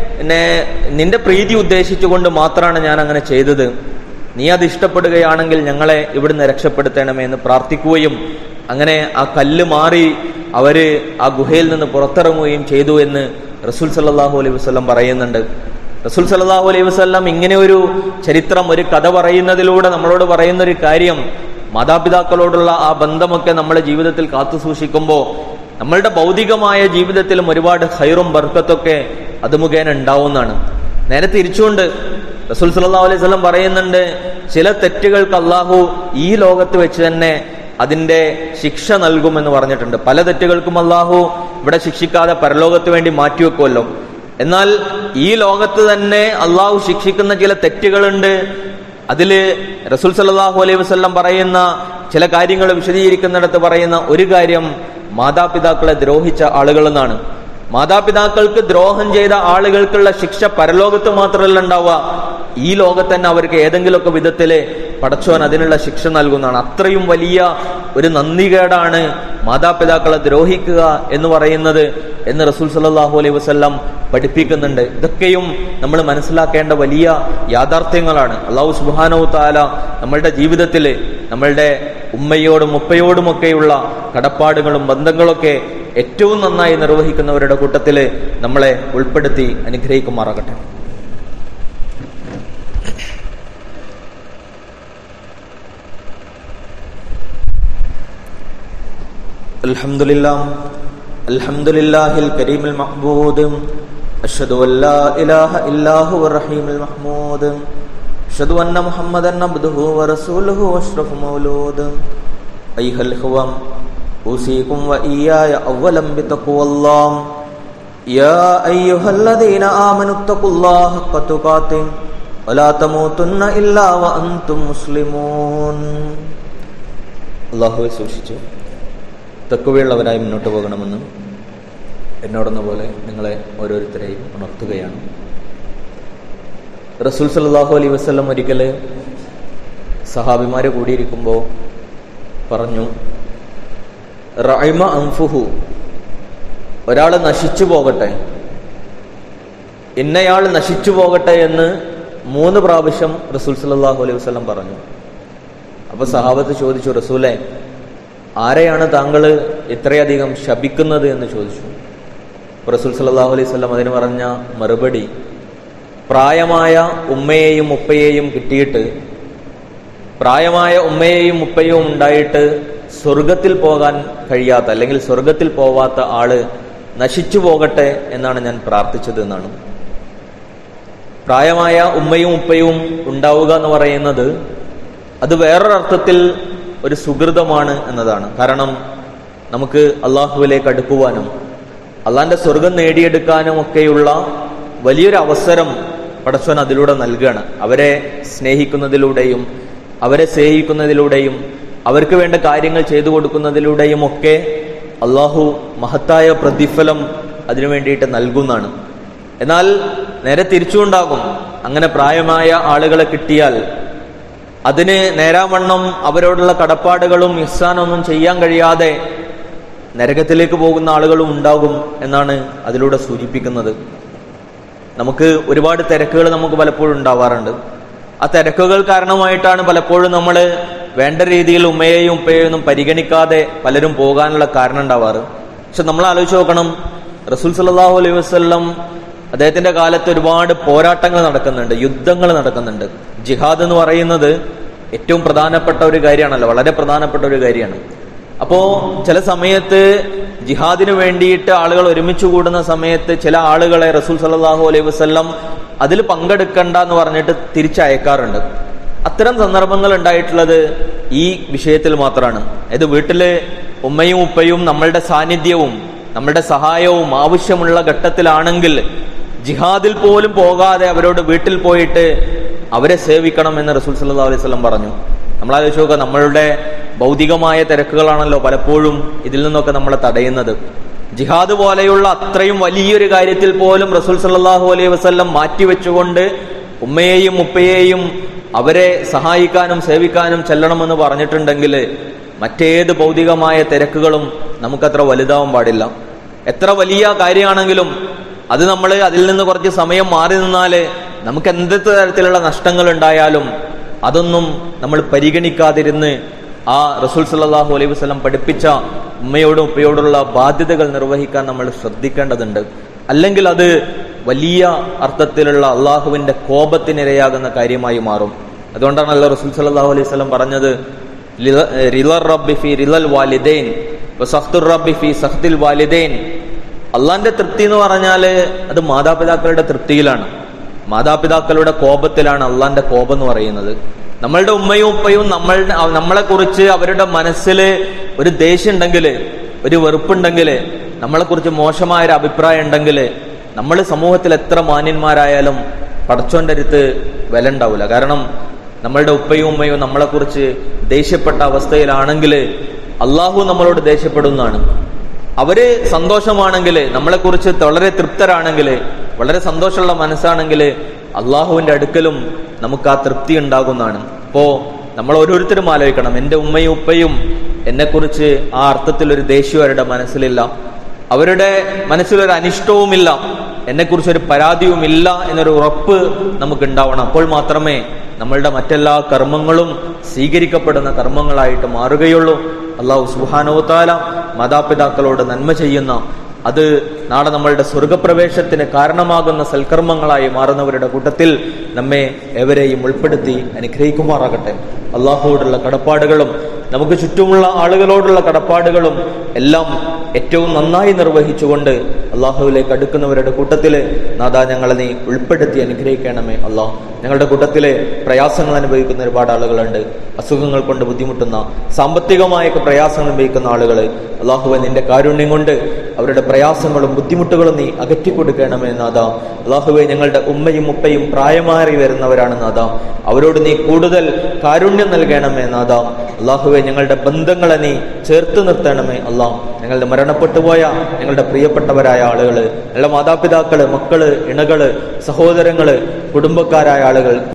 നിന്റെ പ്രീതി ഉദ്ദേശിച്ചുകൊണ്ട് മാത്രമാണ് ഞാൻ അങ്ങനെ ചെയ്തത് നീ അത് ഇഷ്ടപ്പെടുകയാണെങ്കിൽ ഞങ്ങളെ ഇവിടുന്ന് രക്ഷപ്പെടുത്തണമേ എന്ന് പ്രാർത്ഥിക്കുകയും അങ്ങനെ ആ കല്ല് മാറി അവര് ആ ഗുഹയിൽ നിന്ന് പുറത്തിറങ്ങുകയും ചെയ്തു എന്ന് റസൂൽ സല്ലാഹു അലൈഹി വസ്ലം പറയുന്നുണ്ട് റസൂൽ സല്ലാഹു അലൈഹി വസ്ലം ഇങ്ങനെ ഒരു ചരിത്രം ഒരു കഥ പറയുന്നതിലൂടെ നമ്മളോട് പറയുന്ന ഒരു കാര്യം മാതാപിതാക്കളോടുള്ള ആ ബന്ധമൊക്കെ നമ്മുടെ ജീവിതത്തിൽ കാത്തു സൂക്ഷിക്കുമ്പോൾ നമ്മളുടെ ഭൗതികമായ ജീവിതത്തിലും ഒരുപാട് ഹൈറും ബർക്കത്തൊക്കെ അത് മുഖേന ഉണ്ടാവുന്നതാണ് നേരെ തിരിച്ചുകൊണ്ട് റസൂൽ സല്ലല്ലാഹു അലൈഹി വസല്ലം പറയുന്നുണ്ട് ചില തെറ്റുകൾക്ക് അള്ളാഹു ഈ ലോകത്ത് വെച്ച് തന്നെ അതിന്റെ ശിക്ഷ നൽകുമെന്ന് പറഞ്ഞിട്ടുണ്ട് പല തെറ്റുകൾക്കും അള്ളാഹു ഇവിടെ ശിക്ഷിക്കാതെ പരലോകത്ത് വേണ്ടി മാറ്റിവെക്കുമല്ലോ എന്നാൽ ഈ ലോകത്ത് തന്നെ അള്ളാഹു ശിക്ഷിക്കുന്ന ചില തെറ്റുകളുണ്ട് അതില് റസൂൽ സല്ലല്ലാഹു അലൈഹി വസല്ലം പറയുന്ന ചില കാര്യങ്ങൾ വിശദീകരിക്കുന്നിടത്ത് പറയുന്ന ഒരു കാര്യം മാതാപിതാക്കളെ ദ്രോഹിച്ച ആളുകൾ എന്നാണ് മാതാപിതാക്കൾക്ക് ദ്രോഹം ചെയ്ത ആളുകൾക്കുള്ള ശിക്ഷ പരലോകത്ത് മാത്രമല്ല ഉണ്ടാവുക ഈ ലോകത്ത് തന്നെ അവർക്ക് ഏതെങ്കിലുമൊക്കെ വിധത്തില് പടച്ചോൻ അതിനുള്ള ശിക്ഷ നൽകുന്നതാണ് അത്രയും വലിയ ഒരു നന്ദികേടാണ് മാതാപിതാക്കളെ ദ്രോഹിക്കുക എന്ന് പറയുന്നത് എന്ന് റസൂൽ സല്ലല്ലാഹു അലൈഹി വസല്ലം പഠിപ്പിക്കുന്നുണ്ട് ഇതൊക്കെയും നമ്മൾ മനസ്സിലാക്കേണ്ട വലിയ യാഥാർത്ഥ്യങ്ങളാണ് അള്ളാഹു സുബാനവു താല നമ്മളുടെ ജീവിതത്തിൽ നമ്മളുടെ ഉമ്മയോടും ഉപ്പയോടുമൊക്കെയുള്ള കടപ്പാടുകളും ബന്ധങ്ങളൊക്കെ ഏറ്റവും നന്നായി നിർവഹിക്കുന്നവരുടെ കൂട്ടത്തിൽ നമ്മളെ ഉൾപ്പെടുത്തി അനുഗ്രഹിക്കുമാറാകട്ടെ الحمد لله الحمد لله الكريم المعبود أشهد أن لا إله إلا هو الرحيم المحمود أشهد أن محمدا عبده ورسوله وأشرف مولود أيها الإخوة أوصيكم وإياي أولا بتقوى الله يا أيها الذين آمنوا اتقوا الله حق تقاته ولا تموتن إلا وأنتم مسلمون الله സൂക്ഷിച്ചു തെക്കുവയുള്ളവരായി മുന്നോട്ട് പോകണമെന്ന് എന്നോടെന്ന പോലെ നിങ്ങളെ ഓരോരുത്തരെയും ഉണർത്തുകയാണ് റസൂൽ സല്ലാഹു അലൈ വസ്ലം ഒരിക്കല് സഹാബിമാര് കൂടിയിരിക്കുമ്പോൾ പറഞ്ഞു റൈമ അംഫുഹു ഒരാൾ നശിച്ചു പോകട്ടെ ഇന്നയാൾ നശിച്ചു പോകട്ടെ എന്ന് മൂന്ന് പ്രാവശ്യം റസൂൽ സല്ലാഹു അലൈഹി വസ്ലം പറഞ്ഞു അപ്പൊ സഹാബത്ത് ചോദിച്ചു റസൂലെ ആരെയാണ് താങ്കൾ ഇത്രയധികം ശപിക്കുന്നത് എന്ന് ചോദിച്ചു റസൂൽ സല്ലാഹു അലൈഹി സ്വലം അതിന് പറഞ്ഞ മറുപടി പ്രായമായ ഉമ്മയെയും ഉപ്പയെയും കിട്ടിയിട്ട് പ്രായമായ ഉമ്മയെയും ഉപ്പയും ഉണ്ടായിട്ട് സ്വർഗത്തിൽ പോകാൻ കഴിയാത്ത അല്ലെങ്കിൽ സ്വർഗത്തിൽ പോവാത്ത ആള് നശിച്ചു പോകട്ടെ എന്നാണ് ഞാൻ പ്രാർത്ഥിച്ചത് എന്നാണ് പ്രായമായ ഉമ്മയും ഉപ്പയും ഉണ്ടാവുക എന്ന് പറയുന്നത് അത് വേറൊരർത്ഥത്തിൽ ഒരു സുഹൃതമാണ് എന്നതാണ് കാരണം നമുക്ക് അള്ളാഹുവിലേക്ക് അടുക്കുവാനും അള്ളാന്റെ സ്വർഗം നേടിയെടുക്കാനും ഒക്കെയുള്ള വലിയൊരു അവസരം പടച്ചവൻ അതിലൂടെ നൽകുകയാണ് അവരെ സ്നേഹിക്കുന്നതിലൂടെയും അവരെ സ്നേഹിക്കുന്നതിലൂടെയും അവർക്ക് വേണ്ട കാര്യങ്ങൾ ചെയ്തു കൊടുക്കുന്നതിലൂടെയും ഒക്കെ അള്ളാഹു മഹത്തായ പ്രതിഫലം അതിനു വേണ്ടിയിട്ട് നൽകുന്നതാണ് എന്നാൽ നേരെ തിരിച്ചുണ്ടാകും അങ്ങനെ പ്രായമായ ആളുകളെ കിട്ടിയാൽ അതിന് നേരാവണ്ണം അവരോടുള്ള കടപ്പാടുകളും ഇഹ്സാനൊന്നും ചെയ്യാൻ കഴിയാതെ നരകത്തിലേക്ക് പോകുന്ന ആളുകളും ഉണ്ടാകും എന്നാണ് അതിലൂടെ സൂചിപ്പിക്കുന്നത് നമുക്ക് ഒരുപാട് തിരക്കുകൾ നമുക്ക് പലപ്പോഴും ഉണ്ടാവാറുണ്ട് ആ തിരക്കുകൾ കാരണമായിട്ടാണ് പലപ്പോഴും നമ്മൾ വേണ്ട രീതിയിൽ ഉമ്മയെയും ഉപ്പയെയും ഒന്നും പരിഗണിക്കാതെ പലരും പോകാനുള്ള കാരണം ഉണ്ടാവാറ് പക്ഷെ നമ്മൾ ആലോചിച്ച് നോക്കണം റസൂൽ സല്ലാഹു അലൈഹി വസ്ലം അദ്ദേഹത്തിന്റെ കാലത്ത് ഒരുപാട് പോരാട്ടങ്ങൾ നടക്കുന്നുണ്ട് യുദ്ധങ്ങൾ നടക്കുന്നുണ്ട് ജിഹാദ് എന്ന് പറയുന്നത് ഏറ്റവും പ്രധാനപ്പെട്ട ഒരു കാര്യമാണല്ലോ വളരെ പ്രധാനപ്പെട്ട ഒരു കാര്യമാണ് അപ്പോ ചില സമയത്ത് ജിഹാദിന് വേണ്ടിയിട്ട് ആളുകൾ ഒരുമിച്ച് കൂടുന്ന സമയത്ത് ചില ആളുകളെ റസൂൽ സല്ലാഹു അലൈഹി വസ്ലം അതിൽ പങ്കെടുക്കണ്ട എന്ന് പറഞ്ഞിട്ട് തിരിച്ചയക്കാറുണ്ട് അത്തരം സന്ദർഭങ്ങൾ ഉണ്ടായിട്ടുള്ളത് ഈ വിഷയത്തിൽ മാത്രമാണ് ഇത് വീട്ടില് ഉമ്മയും ഉപ്പയും നമ്മളുടെ സാന്നിധ്യവും നമ്മളുടെ സഹായവും ആവശ്യമുള്ള ഘട്ടത്തിലാണെങ്കിൽ ജിഹാദിൽ പോലും പോകാതെ അവരോട് വീട്ടിൽ പോയിട്ട് അവരെ സേവിക്കണം എന്ന് റസൂൽ സല്ലാ അലൈഹി സ്വലം പറഞ്ഞു നമ്മൾ ആലോചിച്ച് നോക്കുക നമ്മളുടെ ഭൗതികമായ തിരക്കുകളാണല്ലോ പലപ്പോഴും ഇതിൽ നിന്നൊക്കെ നമ്മളെ തടയുന്നത് ജിഹാദ് പോലെയുള്ള അത്രയും വലിയൊരു കാര്യത്തിൽ പോലും റസൂൽ സല്ലാഹു അലൈഹി വസ്ല്ലം മാറ്റിവെച്ചുകൊണ്ട് ഉമ്മയെയും ഉപ്പയെയും അവരെ സഹായിക്കാനും സേവിക്കാനും ചെല്ലണമെന്ന് പറഞ്ഞിട്ടുണ്ടെങ്കിൽ മറ്റേത് ഭൗതികമായ തിരക്കുകളും നമുക്കത്ര വലുതാവാൻ പാടില്ല എത്ര വലിയ കാര്യമാണെങ്കിലും അത് നമ്മൾ അതിൽ നിന്ന് കുറച്ച് സമയം മാറി നിന്നാൽ നമുക്ക് എന്ത് തരത്തിലുള്ള നഷ്ടങ്ങൾ ഉണ്ടായാലും അതൊന്നും നമ്മൾ പരിഗണിക്കാതിരുന്ന് ആ റസൂൽ സല്ലാഹു അലൈഹി വസ്ലം പഠിപ്പിച്ച ഉമ്മയോടും ഉപ്പയോടുള്ള ബാധ്യതകൾ നിർവഹിക്കാൻ നമ്മൾ ശ്രദ്ധിക്കേണ്ടതുണ്ട് അല്ലെങ്കിൽ അത് വലിയ അർത്ഥത്തിലുള്ള അള്ളാഹുവിന്റെ കോപത്തിനിരയാകുന്ന കാര്യമായി മാറും അതുകൊണ്ടാണല്ലോ റസൂൽ സല്ലാഹു അലൈഹി സ്വലം പറഞ്ഞത് ലില- റിളർ റബ്ബി ഫി റിലൽ വാലിദൈൻ സഖ്തുർ റബ്ബി ഫി സഖ്തിൽ വാലിദൈൻ അള്ളാന്റെ തൃപ്തി എന്ന് പറഞ്ഞാല് അത് മാതാപിതാക്കളുടെ തൃപ്തിയിലാണ് മാതാപിതാക്കളുടെ കോപത്തിലാണ് അള്ളാന്റെ കോപം എന്ന് പറയുന്നത് നമ്മളുടെ ഉമ്മയും ഉപ്പയും നമ്മളുടെ നമ്മളെ കുറിച്ച് അവരുടെ മനസ്സിൽ ഒരു ദേഷ്യം ഉണ്ടെങ്കിൽ ഒരു വെറുപ്പുണ്ടെങ്കിൽ നമ്മളെ കുറിച്ച് മോശമായ ഒരു അഭിപ്രായം ഉണ്ടെങ്കിൽ നമ്മൾ സമൂഹത്തിൽ എത്ര മാന്യന്മാരായാലും പടച്ചോന്റെ അടുത്ത് വില ഉണ്ടാവില്ല കാരണം നമ്മളുടെ ഉപ്പയും ഉമ്മയും നമ്മളെ കുറിച്ച് ദേഷ്യപ്പെട്ട അവസ്ഥയിലാണെങ്കിൽ അള്ളാഹു നമ്മളോട് ദേഷ്യപ്പെടുന്നതാണ് അവര് സന്തോഷമാണെങ്കിൽ നമ്മളെ കുറിച്ച് വളരെ തൃപ്തരാണെങ്കിൽ വളരെ സന്തോഷമുള്ള മനസ്സാണെങ്കിൽ അള്ളാഹുവിന്റെ അടുക്കലും നമുക്ക് ആ തൃപ്തി ഉണ്ടാകുന്നതാണ് അപ്പോ നമ്മൾ ഓരോരുത്തരും ആലോചിക്കണം എന്റെ ഉമ്മയും ഉപ്പയും എന്നെക്കുറിച്ച് ആ അർത്ഥത്തിൽ ഒരു ദേഷ്യം അവരുടെ മനസ്സിലില്ല അവരുടെ മനസ്സിലൊരു അനിഷ്ടവുമില്ല എന്നെക്കുറിച്ച് ഒരു പരാതിയുമില്ല എന്നൊരു ഉറപ്പ് നമുക്ക് ഉണ്ടാവണം അപ്പോൾ മാത്രമേ നമ്മളുടെ മറ്റെല്ലാ കർമ്മങ്ങളും സ്വീകരിക്കപ്പെടുന്ന കർമ്മങ്ങളായിട്ട് മാറുകയുള്ളൂ അള്ളാഹു സുഹാനോത്താല മാതാപിതാക്കളോട് നന്മ ചെയ്യുന്ന അത് നാളെ നമ്മളുടെ സ്വർഗപ്രവേശത്തിന് കാരണമാകുന്ന സൽക്കർമ്മങ്ങളായി മാറുന്നവരുടെ കൂട്ടത്തിൽ നമ്മെ എവരെയും ഉൾപ്പെടുത്തി അനുഗ്രഹിക്കുമാറാകട്ടെ അള്ളാഹുവോടുള്ള കടപ്പാടുകളും നമുക്ക് ചുറ്റുമുള്ള ആളുകളോടുള്ള കടപ്പാടുകളും എല്ലാം ഏറ്റവും നന്നായി നിർവഹിച്ചുകൊണ്ട് അള്ളാഹുവിലേക്ക് അടുക്കുന്നവരുടെ കൂട്ടത്തില് നാദാ ഞങ്ങളെ നീ ഉൾപ്പെടുത്തി അനുഗ്രഹിക്കണമേ അള്ളാഹ് ഞങ്ങളുടെ കൂട്ടത്തിലെ പ്രയാസങ്ങൾ അനുഭവിക്കുന്ന ഒരുപാട് ആളുകളുണ്ട് അസുഖങ്ങൾ കൊണ്ട് ബുദ്ധിമുട്ടുന്ന സാമ്പത്തികമായൊക്കെ പ്രയാസങ്ങൾ അനുഭവിക്കുന്ന ആളുകൾ അള്ളാഹുവെ നിന്റെ കാരുണ്യം കൊണ്ട് അവരുടെ പ്രയാസങ്ങളും ബുദ്ധിമുട്ടുകളും നീ അകറ്റിക്കൊടുക്കണമേ നാഥ അള്ളാഹുവെ ഞങ്ങളുടെ ഉമ്മയും ഉപ്പയും പ്രായമാറി വരുന്നവരാണ് നാഥ അവരോട് നീ കൂടുതൽ കാരുണ്യം നൽകണമേ നാഥ അള്ളാഹുവെ ഞങ്ങളുടെ ബന്ധങ്ങളെ നീ ചേർത്ത് നിർത്തണമേ അള്ളാഹ് ഞങ്ങളുടെ മരണപ്പെട്ടുപോയ ഞങ്ങളുടെ പ്രിയപ്പെട്ടവരായ ആളുകൾ ഞങ്ങളുടെ മാതാപിതാക്കള് മക്കള് ഇണകള് സഹോദരങ്ങള് കുടുംബക്കാരായ ആളുകൾ